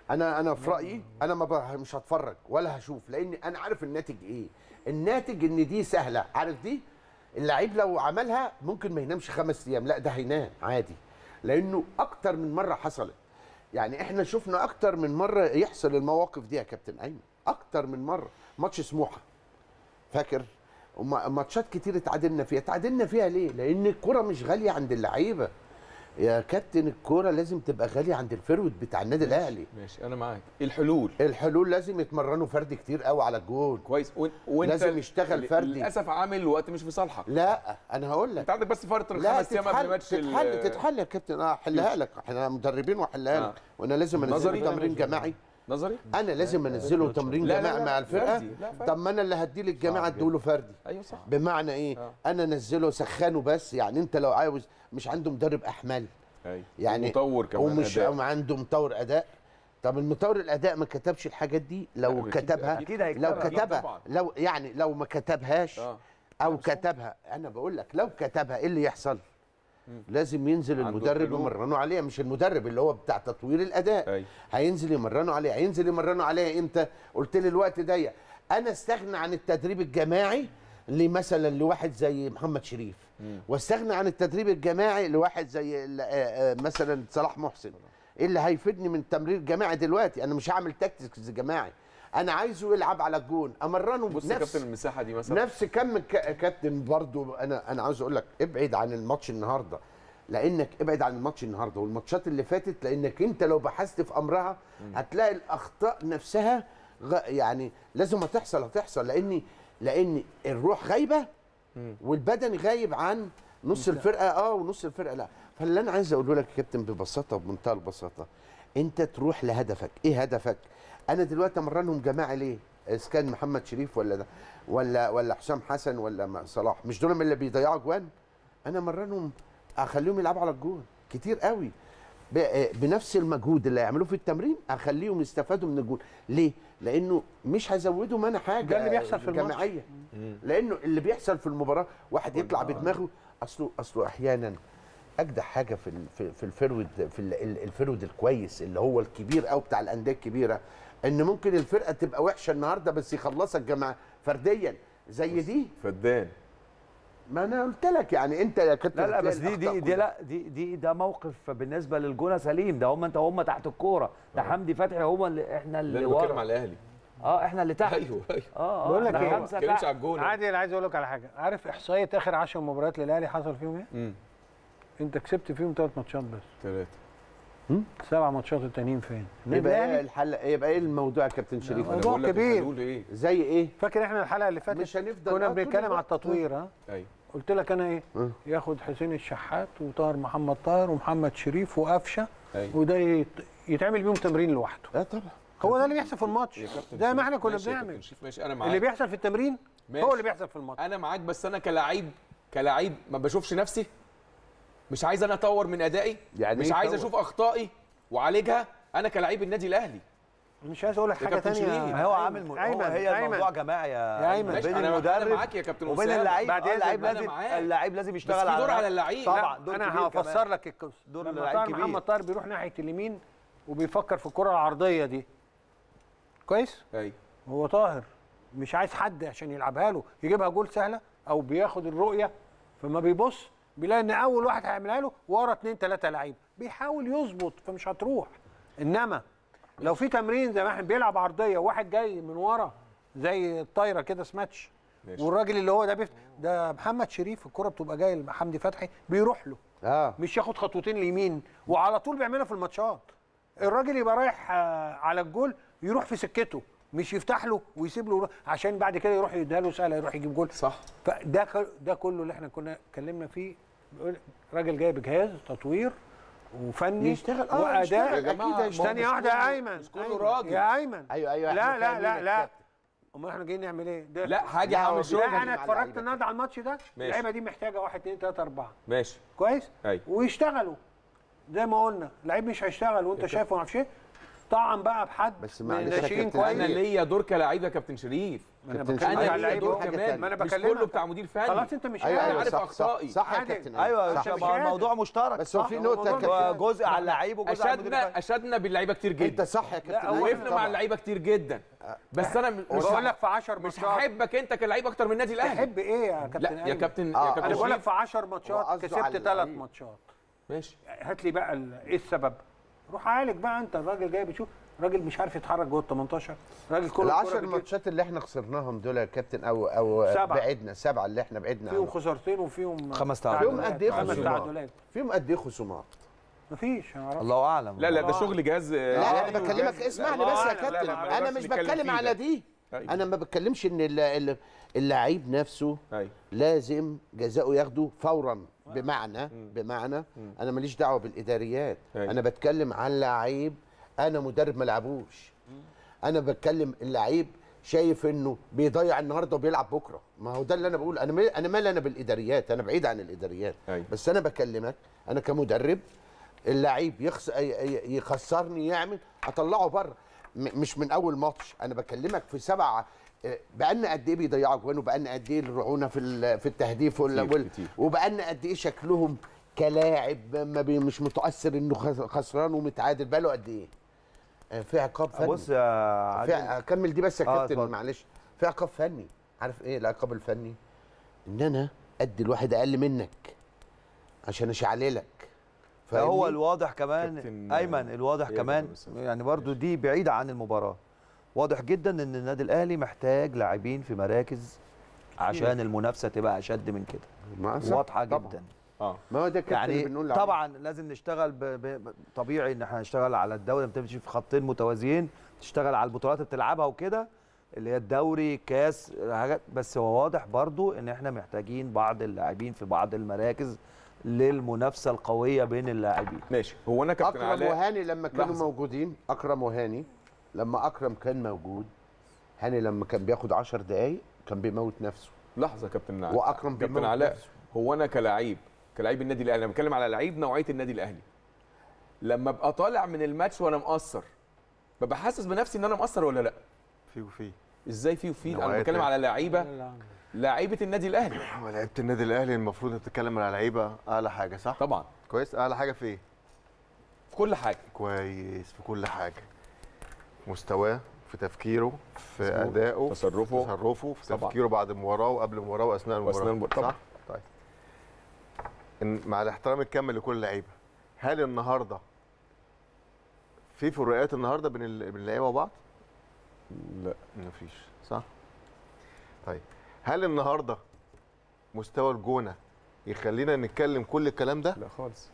انا انا في رايي انا ما بقى مش هتفرج ولا هشوف لان انا عارف الناتج ايه الناتج ان دي سهله عارف دي اللعيب لو عملها ممكن ما ينامش خمس ايام لا ده هينام عادي لانه اكتر من مره حصلت يعني احنا شفنا اكتر من مره يحصل المواقف دي يا كابتن ايمن اكتر من مره ماتش سموحه فاكر وما- ماتشات كتير اتعادلنا فيها اتعادلنا فيها ليه لان الكره مش غاليه عند اللعيبه يا كابتن الكوره لازم تبقى غاليه عند الفرود بتاع النادي الاهلي ماشي انا معاك الحلول الحلول لازم يتمرنوا فردي كتير قوي على الجول كويس وإن- وانت لازم يشتغل ل- فردي. للاسف عامل الوقت مش في صالحك لا انا هقول لك انت عندك بس فتره لا خمس ايام قبل تتحل ماتش ال- تتحل تتحل يا كابتن اه احلها لك احنا مدربين واحلها آه. لك وانا لازم نظري؟ انزله تمرين جماعي نظري انا لازم انزله تمرين لا، لا، جماعي لا، مع الفرقه فردي. لا، فردي. طب ما انا اللي هديه للجماعه اديله فردي ايوه صح بمعنى ايه آه. انا انزله سخنه بس يعني انت لو عاوز مش عنده مدرب احمال ايوه يعني مطور كمان ومش أداء. عنده مطور اداء طب المطور الاداء ما كتبش الحاجات دي لو أكيد- كتبها أكيد أكيد هيكتبها. لو أكيد كتبها طبعاً. لو يعني لو ما كتبهاش اه او كتبها انا بقول لك لو كتبها ايه اللي يحصل لازم ينزل عنده المدرب الحلول. يمرنوا عليها مش المدرب اللي هو بتاع تطوير الاداء أيوة. هينزل يمرنوا عليها هينزل يمرنوا عليها امتى قلت لي الوقت ضيق انا استغنى عن التدريب الجماعي لمثلا لواحد زي محمد شريف واستغنى عن التدريب الجماعي لواحد زي ال- آه، آه، مثلا صلاح محسن ايه اللي هيفيدني من التمرير الجماعي دلوقتي انا مش هعمل تاكتكس جماعي انا عايزه يلعب على الجون امرنه بص يا بنفس كابتن المساحه دي مثلا نفس كم ك- كابتن برضو انا انا عاوز اقول لك ابعد عن الماتش النهارده لانك ابعد عن الماتش النهارده والماتشات اللي فاتت لانك انت لو بحثت في امرها هتلاقي الاخطاء نفسها غ- يعني لازم هتحصل هتحصل لان لان الروح غايبه والبدن غايب عن نص الفرقه اه ونص الفرقه لا فاللي انا عايز اقوله لك يا كابتن ببساطه وبمنتهى البساطه انت تروح لهدفك ايه هدفك انا دلوقتي امرنهم جماعه ليه اذا كان محمد شريف ولا ده ولا ولا حسام حسن ولا م- صلاح مش دول من اللي بيضيعوا جوان انا امرنهم اخليهم يلعبوا على الجون كتير قوي ب- بنفس المجهود اللي هيعملوه في التمرين اخليهم يستفادوا من الجون ليه لانه مش هزودهم انا حاجه ده اللي بيحصل في الماتش. جماعيه لانه اللي بيحصل في المباراه واحد يطلع بدماغه اصله اصله احيانا اجدع حاجه في ال- في في الفرود في ال- ال- الفرود الكويس اللي هو الكبير قوي بتاع الانديه الكبيره ان ممكن الفرقه تبقى وحشه النهارده بس يخلصك جماعه فرديا زي دي فدان ما انا قلت لك يعني انت يا كابتن لا لا هتلاقي بس دي الأخطاء دي دي كلها. لا دي دي ده موقف بالنسبه للجونه سليم ده هم انت هم تحت الكوره ده حمدي فتحي هم اللي احنا لا اللي انا بتكلم ورا على الاهلي اه احنا اللي تحت ايوه ايوه اه اه بقول لك إحنا إيه؟ ما خمسة بتكلمش تحت. على الجون عادي انا عايز اقول لك على حاجه عارف احصائيه اخر 10 مباريات للاهلي حصل فيهم ايه؟ امم انت كسبت فيهم ثلاث ماتشات بس ثلاثه سبع ماتشات التانيين فين؟ النادي يبقى ايه الاهلي الحل يبقى ايه الموضوع يا كابتن شريف أنا موضوع بقول لك كبير. الحلول ايه زي ايه فاكر احنا الحلقه اللي فاتت مش هنفضل كنا آه، طول بنتكلم على الوقت. التطوير ها ايوه قلت لك انا ايه أه. ياخد حسين الشحات وطاهر محمد طاهر ومحمد شريف وقفشه ايوه وده يت- يتعمل بيهم تمرين لوحده اه طبعا هو ده اللي بيحصل في الماتش يا كابتن زي ما احنا شريف، كنا ماشي يا بنعمل كابتن شريف، ماشي انا معاك اللي بيحصل في التمرين ماشي. هو اللي بيحصل في الماتش انا معاك بس انا كلاعب كلاعب ما بشوفش نفسي مش عايز انا اطور من ادائي يعني مش إيه عايز طور؟ اشوف اخطائي واعالجها انا كلاعب النادي الاهلي مش عايز اقول لك يا حاجه كابتن تانية شريف. ما هو عامل م... هو أيمن، هي أيمن. الموضوع جماعي يا, يا أيمن. ماشي، بين أنا- أنا المدرب معاك يا كابتن وبين أسامة. اللعيب بعد آه، إذنك اللعيب أنا لازم معاك. اللعيب لازم يشتغل في على دور على اللعيب. طبعا لا دور انا كبير هفسر كمان. لك القصه دور لما اللعيب طاهر كبير. محمد طاهر بيروح ناحيه اليمين وبيفكر في الكره العرضيه دي كويس ايوه هو طاهر مش عايز حد عشان يلعبها له يجيبها جول سهله او بياخد الرؤيه فما بيبص بيلاقي ان اول واحد هيعملها له ورا اتنين تلاته لعيب بيحاول يظبط فمش هتروح انما لو في تمرين زي ما احنا بيلعب عرضيه وواحد جاي من ورا زي الطايره كده سماتش ماشي. والراجل اللي هو ده بيفت... ده محمد شريف الكره بتبقى جايه لحمدي فتحي بيروح له اه مش ياخد خطوتين ليمين وعلى طول بيعملها في الماتشات الراجل يبقى رايح آه، على الجول يروح في سكته مش يفتح له ويسيب له عشان بعد كده يروح يديها له سهله يروح يجيب جول صح فده ك- ده كله اللي احنا كنا اتكلمنا فيه بيقول راجل جايب جهاز تطوير وفني يشتغل اه يشتغل. واداء يا جماعة، اكيد هيشتغل. ثانيه واحده يا ايمن مش كله أيمن. راجل. يا ايمن ايوه ايوه لا إحنا لا لا فاهمينك لا كابتن. امال احنا جايين نعمل ايه ده لا حاجه لا، هو عامل شغل لا بيتكلم انا على اتفرجت اللعيبة النهارده على الماتش ده ماشي. اللعيبه دي محتاجه واحد اثنين ثلاثه اربعه ماشي كويس ايوه ويشتغلوا زي ما قلنا لعيب مش هيشتغل وانت شايفه ما اعرفش ايه طعن بقى بحد بس من معلش يا الناشئين كابتن، انا كويس ليا دور كلاعب يا كابتن شريف ما انا كابتن بتكلم شريف. على انا ليا اللعيبه دور حاجة كمان تانية. ما انا مش بكلمك. كله بتاع مدير فني خلاص انت مش ايوه قادر. ايوه عارف صح أخطائي. صح, صح يا عادي. كابتن ايوه صح. يا مش شباب، قادر. الموضوع مشترك بس هو صح. في نقطة يا الموضوع كابتن جزء على اللعيب وجزء على المدير اشدنا الفني. اشدنا باللعيبه كتير انت جدا صح يا كابتن هو أيمن وقفنا مع طبعاً. اللعيبه كتير جدا بس انا مش بقول لك في 10 مش ماتشات هحبك انت كلعيب اكتر من النادي الاهلي تحب ايه يا كابتن لا يا أيمن؟ كابتن آه، يا أنا كابتن انا بقول لك شريف في 10 ماتشات وقصده كسبت على ثلاث اللعيب. ماتشات ماشي هات لي بقى ال- ايه السبب روح عالج بقى انت الراجل جاي بيشوف راجل مش عارف يتحرك جوه ال 18 راجل كل العشر كرة ماتشات اللي احنا خسرناهم دول يا كابتن او او سبعة. بعدنا سبعه اللي احنا بعدنا فيهم عنهم خسارتين وفيهم خمس فيهم قد ايه خمس خسارات؟ تعادلات فيهم قد ايه خصومات؟ مفيش انا اعرف الله اعلم لا لا ده الله شغل جهاز لا انا بكلمك اسمعني بس يا كابتن انا مش بتكلم على دي أيوة. انا ما بتكلمش ان ال- ال- اللعيب نفسه ايوه لازم جزاؤه ياخده فورا بمعنى بمعنى انا ماليش دعوه بالاداريات أيوة. انا بتكلم عن لعيب انا مدرب ما لعبوش انا بتكلم اللعيب شايف انه بيضيع النهارده وبيلعب بكره ما هو ده اللي انا بقول انا ما- انا مال انا بالاداريات انا بعيد عن الاداريات أيوة. بس انا بكلمك انا كمدرب اللعيب يخس... ي- ي- يخسرني يعمل اطلعه بره م- مش من اول ماتش انا بكلمك في سبعه آه، بقالنا قد ايه بيضيعوا جوان وبقالنا قد ايه الرعونه في ال- في التهديف ولا كتير، وال- كتير. وبقالنا قد ايه شكلهم كلاعب ما بي مش متاثر انه خس- خسران ومتعادل بقاله قد ايه آه، في عقاب فني بص يا في عادل اكمل دي بس يا آه، كابتن اتفضل. معلش في عقاب فني عارف ايه العقاب الفني ان انا ادي الواحد اقل منك عشان اشعللك هو فاهمني؟ الواضح كمان كابتن- ايمن الواضح إيه كمان ده بس؟ يعني برضو دي بعيده عن المباراه واضح جدا ان النادي الاهلي محتاج لاعبين في مراكز عشان المنافسه تبقى اشد من كده ما صح، واضحه طبعاً. جدا اه ما هو ده الكابتن اللي يعني بنقول عليه. طبعا لازم نشتغل ب... ب... طبيعي ان احنا نشتغل على الدوري انت بتمشي في خطين متوازيين تشتغل على البطولات اللي بتلعبها وكده اللي هي الدوري كاس حاجات بس هو واضح برضو ان احنا محتاجين بعض اللاعبين في بعض المراكز للمنافسه القويه بين اللاعبين ماشي هو انا كابتن اكرم علاء وهاني لما كانوا لحظة. موجودين اكرم وهاني لما اكرم كان موجود هاني لما كان بياخد 10 دقايق كان بيموت نفسه لحظه يا كابتن علاء واكرم كابتن بيموت علاء نفسه هو انا كلاعب كلاعب النادي الاهلي انا بتكلم على لعيب نوعيه النادي الاهلي لما ابقى طالع من الماتش وانا مقصر ببقى حاسس بنفسي ان انا مقصر ولا لا في وفي ازاي في وفي انا نوعية بتكلم إيه؟ على لعيبه لعيبه النادي الاهلي هو لعيبه النادي الاهلي المفروض تتكلم على لعيبه اعلى حاجه صح؟ طبعا كويس اعلى حاجه في ايه؟ في كل حاجه كويس في كل حاجه مستواه في تفكيره في مظبوط. ادائه تصرفه. في تصرفه في طبعا. تفكيره بعد المباراه وقبل المباراه واثناء المباراه وأثناء المباراة. طبعا. صح؟ طيب إن مع الاحترام الكامل لكل اللعيبه هل النهارده في فروقات النهارده بين ال- بين اللعيبه وبعض؟ لا مفيش صح؟ طيب هل النهارده مستوى الجونه يخلينا نتكلم كل الكلام ده؟ لا خالص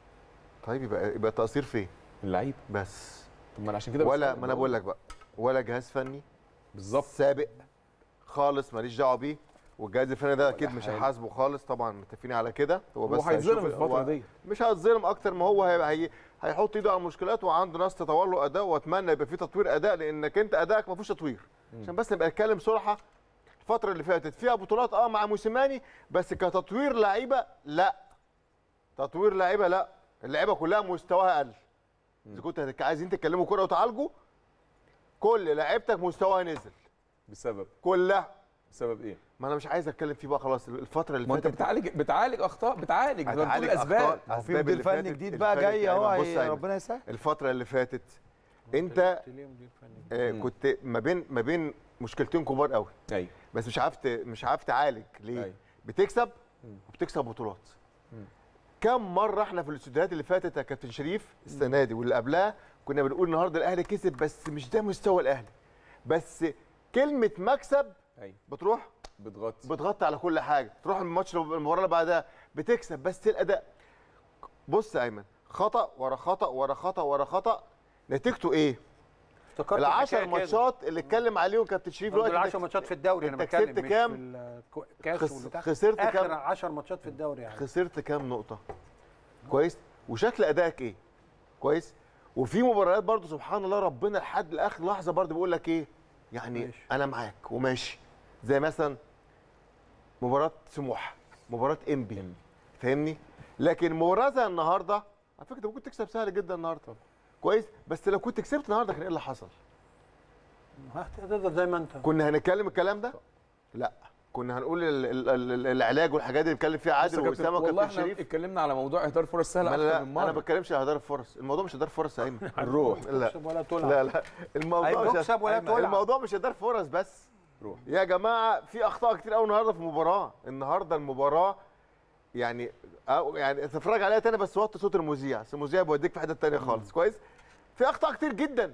طيب يبقى يبقى التقصير فين؟ اللعيب بس طب ما انا عشان كده ولا بسأل. ما انا بقول لك بقى ولا جهاز فني بالظبط سابق خالص ماليش دعوه بيه والجهاز الفني ده اكيد مش حاجة. هيحاسبه خالص طبعا متفقين على كده هو هو بس هيتظلم هيشوف- الفتره هو دي مش هيتظلم اكتر ما هو هي... هي... هيحط ايده على المشكلات وعنده ناس تطور له اداء واتمنى يبقى في تطوير اداء لانك انت ادائك ما فيهوش تطوير عشان بس نبقى نتكلم صراحه الفتره اللي فاتت فيها بطولات اه مع موسيماني بس كتطوير لعيبه لا تطوير لعيبه لا اللعيبه كلها مستواها اقل اذا كنت هتك- عايزين تتكلموا كوره وتعالجوا كل لعيبتك مستواها نزل بسبب كلها بسبب ايه؟ ما انا مش عايز اتكلم فيه بقى خلاص الفتره اللي ما انت فاتت بتعالج بتعالج اخطاء بتعالج بتقول هتعالج اسباب أخطاء. ما هو في الأسباب مدير اللي فني فاتت جديد بقى الفرق جاي اهو يعني بص يا هي- أيمن. ربنا يسهل الفتره اللي فاتت انت آه كنت ما بين ما بين مشكلتين كبار قوي ايوه بس مش عارف ت- مش عارف تعالج ليه أيوة. بتكسب وبتكسب بطولات كم مره احنا في الاستوديوهات اللي فاتت يا كابتن شريف السنه دي واللي قبلها كنا بنقول النهارده الاهلي كسب بس مش ده مستوى الاهلي بس كلمه مكسب ايوه بتروح بتغطي بتغطي على كل حاجه تروح الماتش المباراه اللي بعدها بتكسب بس الاداء بص يا ايمن خطا ورا خطا ورا خطا ورا خطا نتيجته ايه افتكرت العشر الحكاية كده. ماتشات اللي اتكلم عليهم كابتن شريف برضه دلوقتي ال 10 ماتشات في الدوري انا أنت بتكلم كسبت مش كام؟ في الكاس خس- والبتاع. خسرت اخر كام؟ 10 ماتشات في الدوري يعني خسرت كام نقطه كويس وشكل ادائك ايه كويس وفي مباريات برضو سبحان الله ربنا لحد لاخر لحظه برضو بيقول لك ايه يعني ماشي. انا معاك وماشي زي مثلا مباراه سموحه مباراه انبي إنبي. فاهمني لكن مباراه زي النهارده على فكره ممكن تكسب سهل جدا النهارده كويس بس لو كنت كسبت النهارده كان ايه اللي حصل هتفضل زي ما انت كنا هنتكلم الكلام ده لا كنا هنقول ال ال ال العلاج والحاجات اللي بيتكلم فيها بص يا عادل كابتن، واسامه والله وكابتن احنا شريف اتكلمنا على موضوع اهدار فرص سهله ما لا اكتر من انا ما مره بتكلمش على هدار فرص الموضوع مش هدار فرص يا ايمن الروح لا تكسب ولا تلعب لا لا الموضوع أيوة، مش تكسب ولا تلعب. الموضوع مش هدار فرص بس روح يا جماعه في اخطاء كتير قوي النهارده في المباراه النهارده المباراه يعني أو يعني تتفرج عليها تاني بس وطي صوت المذيع أصل المذيع بيوديك في حته تانيه خالص كويس في اخطاء كتير جدا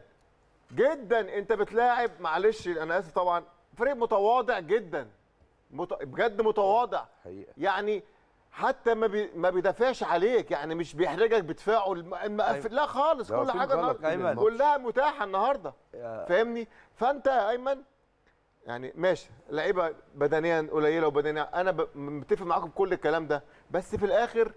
جدا انت بتلاعب معلش انا اسف طبعا فريق متواضع جدا مت... بجد متواضع حقيقه يعني حتى ما بي... ما بيدافعش عليك يعني مش بيحرجك بدفاعه الم... المقفل لا خالص ده كل في حاجه غلط النهاردة أيمن. كلها متاحه النهارده يا- فاهمني فانت يا ايمن يعني ماشي لعيبه بدنيا قليله وبدنيا انا ب... متفق معاكم بكل الكلام ده بس في الاخر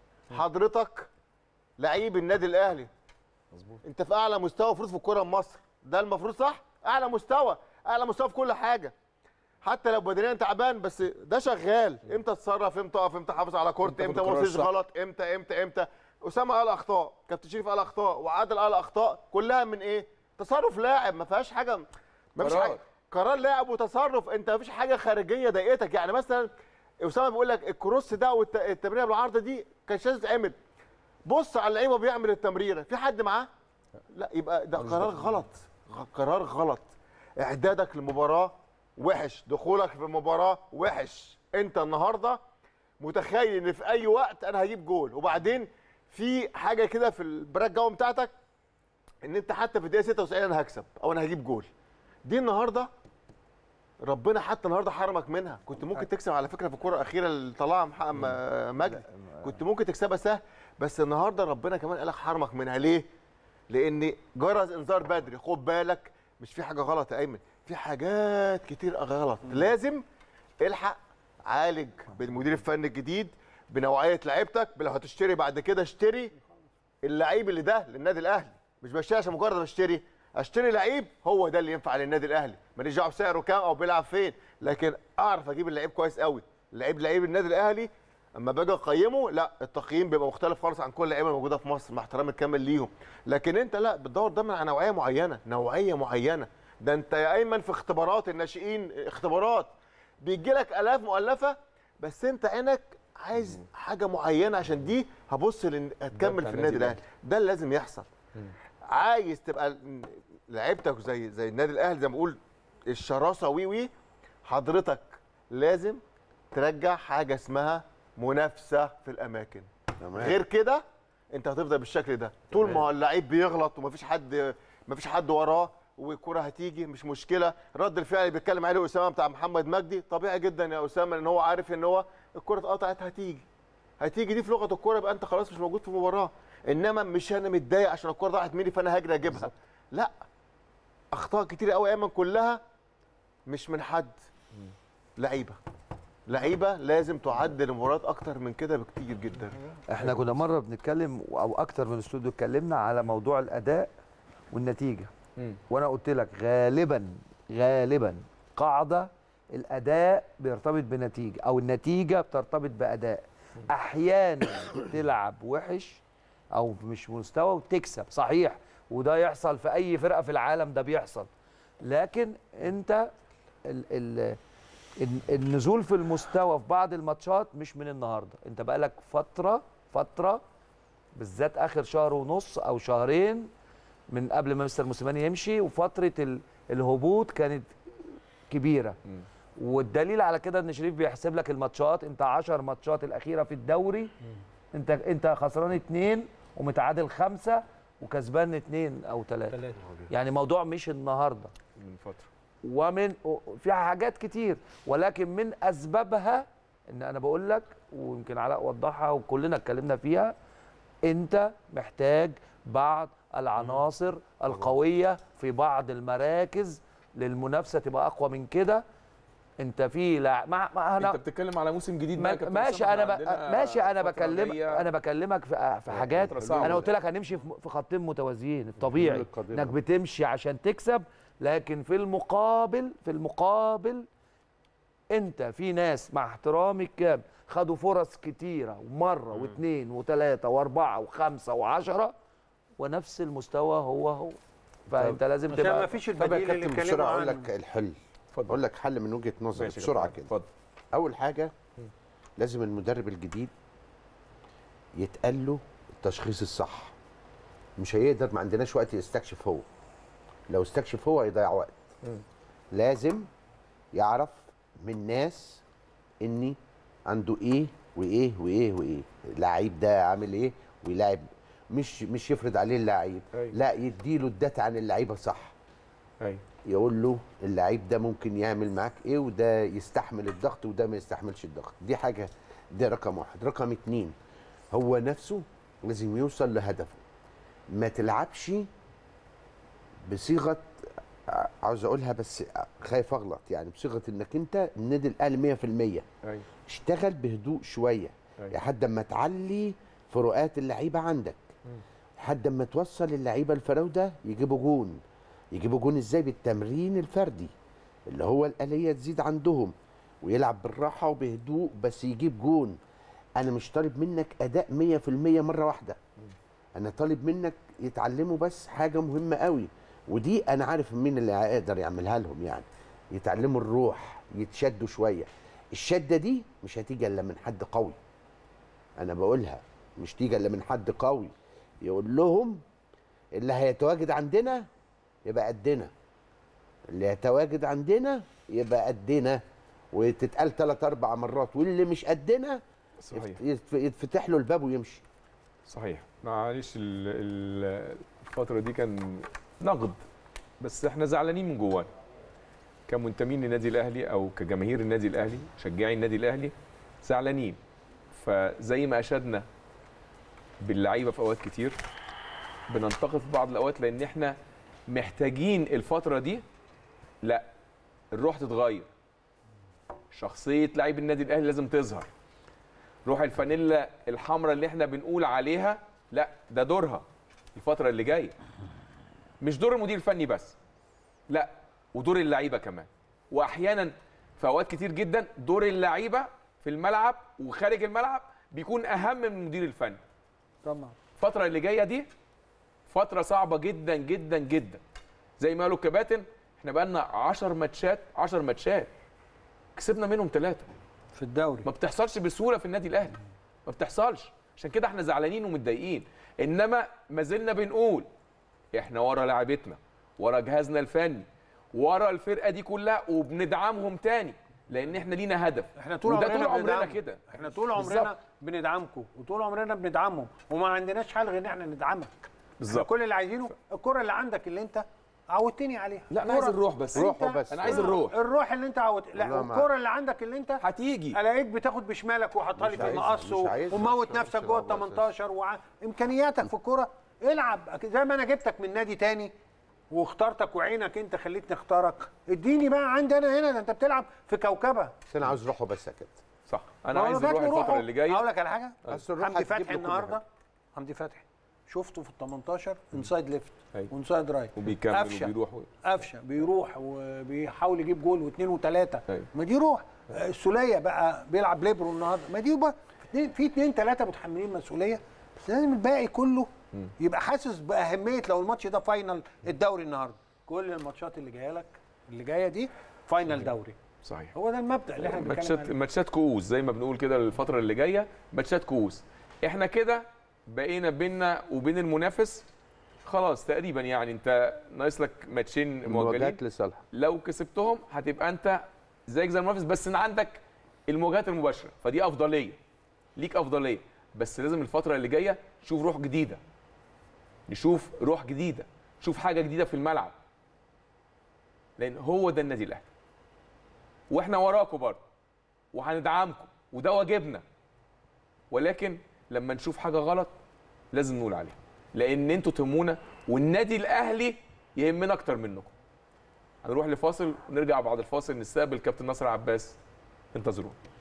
حضرتك لعيب النادي الاهلي مظبوط انت في اعلى مستوى المفروض في الكوره في مصر ده المفروض صح اعلى مستوى اعلى مستوى في كل حاجه حتى لو بدنيا تعبان بس ده شغال امتى تتصرف امتى اقف امتى حافظ على كورت امتى امتى تاخد ما القرار تصيش الصح. غلط امتى امتى امتى اسامه قال اخطاء كابتن شريف قال اخطاء وعادل قال اخطاء كلها من ايه تصرف لاعب ما فيهاش حاجه ما فيش قرار. حاجه قرار لاعب وتصرف انت ما فيش حاجه خارجيه ضايقتك يعني مثلا اسامه بيقول لك الكروس ده والتمريره بالعرض دي كانش لازم تتعمل بص على اللعيب وهو بيعمل التمريره في حد معاه لا يبقى ده قرار غلط غ- قرار غلط اعدادك للمباراه وحش دخولك في المباراه وحش انت النهارده متخيل ان في اي وقت انا هجيب جول وبعدين في حاجه كده في البراك جو بتاعتك ان انت حتى في الدقيقه 96 انا هكسب او انا هجيب جول دي النهارده ربنا حتى النهارده حرمك منها كنت ممكن تكسب على فكره في الكره الاخيره اللي طلعها محقق م- مجدي كنت ممكن تكسبها سهل بس النهارده ربنا كمان قالك حرمك منها ليه لان جرس انذار بدري خد بالك مش في حاجه غلط يا ايمن في حاجات كتير غلط لازم الحق عالج بالمدير الفني الجديد بنوعيه لعيبتك لو هتشتري بعد كده اشتري اللعيب اللي ده للنادي الاهلي مش بشتري عشان مجرد اشتري اشتري لعيب هو ده اللي ينفع للنادي الاهلي ماليش دعوه بسعره كام او بيلعب فين لكن اعرف اجيب اللعيب كويس قوي لعيب لعيب النادي الاهلي اما باجي اقيمه لا التقييم بيبقى مختلف خالص عن كل اللعيبه الموجوده في مصر مع احترامي الكامل ليهم لكن انت لا بتدور دايما على نوعيه معينه نوعيه معينه ده انت يا ايمن في اختبارات الناشئين اختبارات بيجي لك الاف مؤلفه بس انت عينك عايز حاجه معينه عشان دي هبص لن... هتكمل بتاع في النادي النادي الاهلي ده اللي لازم يحصل عايز تبقى لعيبتك زي زي النادي الاهلي زي ما بقول الشراسه وي وي حضرتك لازم ترجع حاجه اسمها منافسه في الاماكن تمام غير كده انت هتفضل بالشكل ده طول ما هو اللعيب بيغلط ومفيش حد مفيش حد وراه والكره هتيجي مش مشكله رد الفعل اللي بيتكلم عليه اسامه بتاع محمد مجدي طبيعي جدا يا اسامه ان هو عارف ان هو الكره اتقطعت هتيجي هتيجي دي في لغه الكوره يبقى انت خلاص مش موجود في المباراه انما مش انا متضايق عشان الكوره ضاعت مني فانا هجري اجيبها لا اخطاء كتير قوي ايمن كلها مش من حد لعيبه لعيبه لازم تعدل المباريات اكتر من كده بكتير جدا احنا كنا مره بنتكلم او اكتر من استوديو اتكلمنا على موضوع الاداء والنتيجه مم. وانا قلت لك غالبا غالبا قاعده الاداء بيرتبط بنتيجه او النتيجه بترتبط باداء احيانا تلعب وحش او مش مستوى وتكسب صحيح وده يحصل في اي فرقه في العالم ده بيحصل لكن انت ال ال ال- النزول في المستوى في بعض الماتشات مش من النهارده انت بقالك فتره فتره بالذات اخر شهر ونص او شهرين من قبل ما مستر موسيماني يمشي وفتره ال- الهبوط كانت كبيره مم. والدليل على كده ان شريف بيحسب لك الماتشات انت 10 ماتشات الاخيره في الدوري انت انت خسران اتنين ومتعادل خمسه وكسبان اتنين او ثلاثه ثلاثة يعني موضوع مش النهارده من فتره ومن في حاجات كتير ولكن من اسبابها ان انا بقول لك ويمكن علاء وضحها وكلنا اتكلمنا فيها انت محتاج بعض العناصر القويه في بعض المراكز للمنافسه تبقى اقوى من كده انت في لا ما, ما انت انا بتتكلم على موسم جديد بقى ما يا كابتن ماشي أسامة، انا إحنا ب... عندنا ماشي انا فترة بكلم جاية. انا بكلمك في في حاجات فترة صعبة. انا قلت لك هنمشي في في خطين متوازيين الطبيعي القادمة. انك بتمشي عشان تكسب لكن في المقابل في المقابل انت في ناس مع احترامي الكامل خدوا فرص كتيره ومره واثنين وثلاثه واربعه وخمسه وعشره ونفس المستوى هو هو فانت لازم عشان ما تبقى فيش طب يا البديل اللي كابتن اتكلموا بسرعه اقول عنه لك الحل اتفضل اقول لك حل من وجهه نظري ماشي يا بسرعه كابتن، كده اتفضل اول حاجه لازم المدرب الجديد يتقال له التشخيص الصح مش هيقدر ما عندناش وقت يستكشف هو لو استكشف هو هيضيع وقت مم. لازم يعرف من ناس اني عنده ايه وايه وايه وايه اللعيب ده عامل ايه ويلاعب مش مش يفرض عليه اللعيب أيوة. لا يديله الداتا عن اللعيبه صح ايوه يقول له اللعيب ده ممكن يعمل معاك ايه وده يستحمل الضغط وده ما يستحملش الضغط دي حاجه ده رقم واحد رقم اتنين هو نفسه لازم يوصل لهدفه ما تلعبش بصيغه ع- عاوز اقولها بس خايف اغلط يعني بصيغه انك انت النادي الاهلي 100% ايوه اشتغل بهدوء شويه أيوة. لحد ما تعلي فروقات اللعيبه عندك لحد ما توصل اللعيبه الفراوده يجيبوا جون يجيبوا جون ازاي بالتمرين الفردي اللي هو الاليه تزيد عندهم ويلعب بالراحه وبهدوء بس يجيب جون انا مش طالب منك اداء 100% مره واحده انا طالب منك يتعلموا بس حاجه مهمه قوي ودي انا عارف مين اللي هيقدر يعملها لهم يعني يتعلموا الروح يتشدوا شويه الشده دي مش هتيجي الا من حد قوي انا بقولها مش تيجي الا من حد قوي يقول لهم اللي هيتواجد عندنا يبقى قدنا اللي يتواجد عندنا يبقى قدنا وتتقال ثلاث اربع مرات واللي مش قدنا صحيح يتف- يتفتح له الباب ويمشي صحيح معلش ال- ال- الفترة دي كان نقد بس احنا زعلانين من جوانا كمنتمين للنادي الاهلي او كجماهير النادي الاهلي مشجعي النادي الاهلي زعلانين فزي ما اشدنا باللعيبه في اوقات كتير بننتقد في بعض الاوقات لان احنا محتاجين الفتره دي لا الروح تتغير شخصيه لعيب النادي الاهلي لازم تظهر روح الفانيلا الحمراء اللي احنا بنقول عليها لا ده دورها الفتره اللي جايه مش دور المدير الفني بس لا ودور اللعيبه كمان واحيانا في اوقات كتير جدا دور اللعيبه في الملعب وخارج الملعب بيكون اهم من المدير الفني طبعا الفتره اللي جايه دي فتره صعبه جدا جدا جدا زي ما قالوا الكباتن احنا بقالنا 10 ماتشات 10 ماتشات كسبنا منهم ثلاثه في الدوري ما بتحصلش بسهوله في النادي الاهلي ما بتحصلش عشان كده احنا زعلانين ومتضايقين انما ما زلنا بنقول احنا ورا لاعبتنا ورا جهازنا الفني ورا الفرقه دي كلها وبندعمهم تاني لان احنا لينا هدف احنا طول وده عمرنا طول عمرنا بندعمهم. كده احنا طول عمرنا بالظبط. بندعمكم وطول عمرنا بندعمهم وما عندناش حل غير ان احنا ندعمك بالظبط. احنا كل اللي عايزينه الكره اللي عندك اللي انت عودتني عليها لا انا عايز كرة- الروح بس روحه أنت- بس انا عايز الروح الروح اللي انت عودت لا والله ما- الكره اللي عندك اللي انت هتيجي الاقيك بتاخد بشمالك وحطها لي مش في عايزها، المقص مش و- عايزها، وموت مش نفسك عايزها جوه ال والله 18 وامكانياتك في الكوره العب زي ما انا جبتك من نادي تاني واخترتك وعينك انت خليتني اختارك اديني بقى عندي انا هنا ده انت بتلعب في كوكبه بس انا عاوز روحه بس يا كابتن صح انا ما هو عايز جات الروح له الفتره روحه. اللي جايه اقول لك على حاجه بس الروح حمدي هتجيب له فتحي كل النهارده حاجة. حمدي فتحي شفته في ال 18 انسايد ليفت أيوة. وانسايد رايت وبيكمل قفشة. وبيروح و... قفشه بيروح وبيحاول يجيب جول واثنين وثلاثه أيوة. ما دي روح آه، السوليه بقى بيلعب ليبرو النهارده ما دي بقى في اتنين- في اثنين ثلاثه متحملين مسؤوليه بس لازم الباقي كله يبقى حاسس باهميه لو الماتش ده فاينل الدوري النهارده كل الماتشات اللي جايه لك اللي جايه دي فاينل دوري صحيح هو ده المبدا اللي احنا بنتكلم ماتشات عليه ماتشات كؤوس زي ما بنقول كده الفتره اللي جايه ماتشات كؤوس احنا كده بقينا بيننا وبين المنافس خلاص تقريبا يعني انت ناقص لك ماتشين مؤجلين المواجهات لصالحك لو كسبتهم هتبقى انت زيك زي المنافس بس ان عندك المواجهات المباشره فدي افضليه ليك افضليه بس لازم الفتره اللي جايه نشوف روح جديده نشوف روح جديده نشوف حاجه جديده في الملعب لان هو ده النادي الاهلي واحنا وراكم برضه وهندعمكم وده واجبنا ولكن لما نشوف حاجه غلط لازم نقول عليها لان انتوا تهمونا والنادي الاهلي يهمنا اكتر منكم هنروح لفاصل ونرجع بعد الفاصل نستقبل كابتن ناصر عباس انتظرونا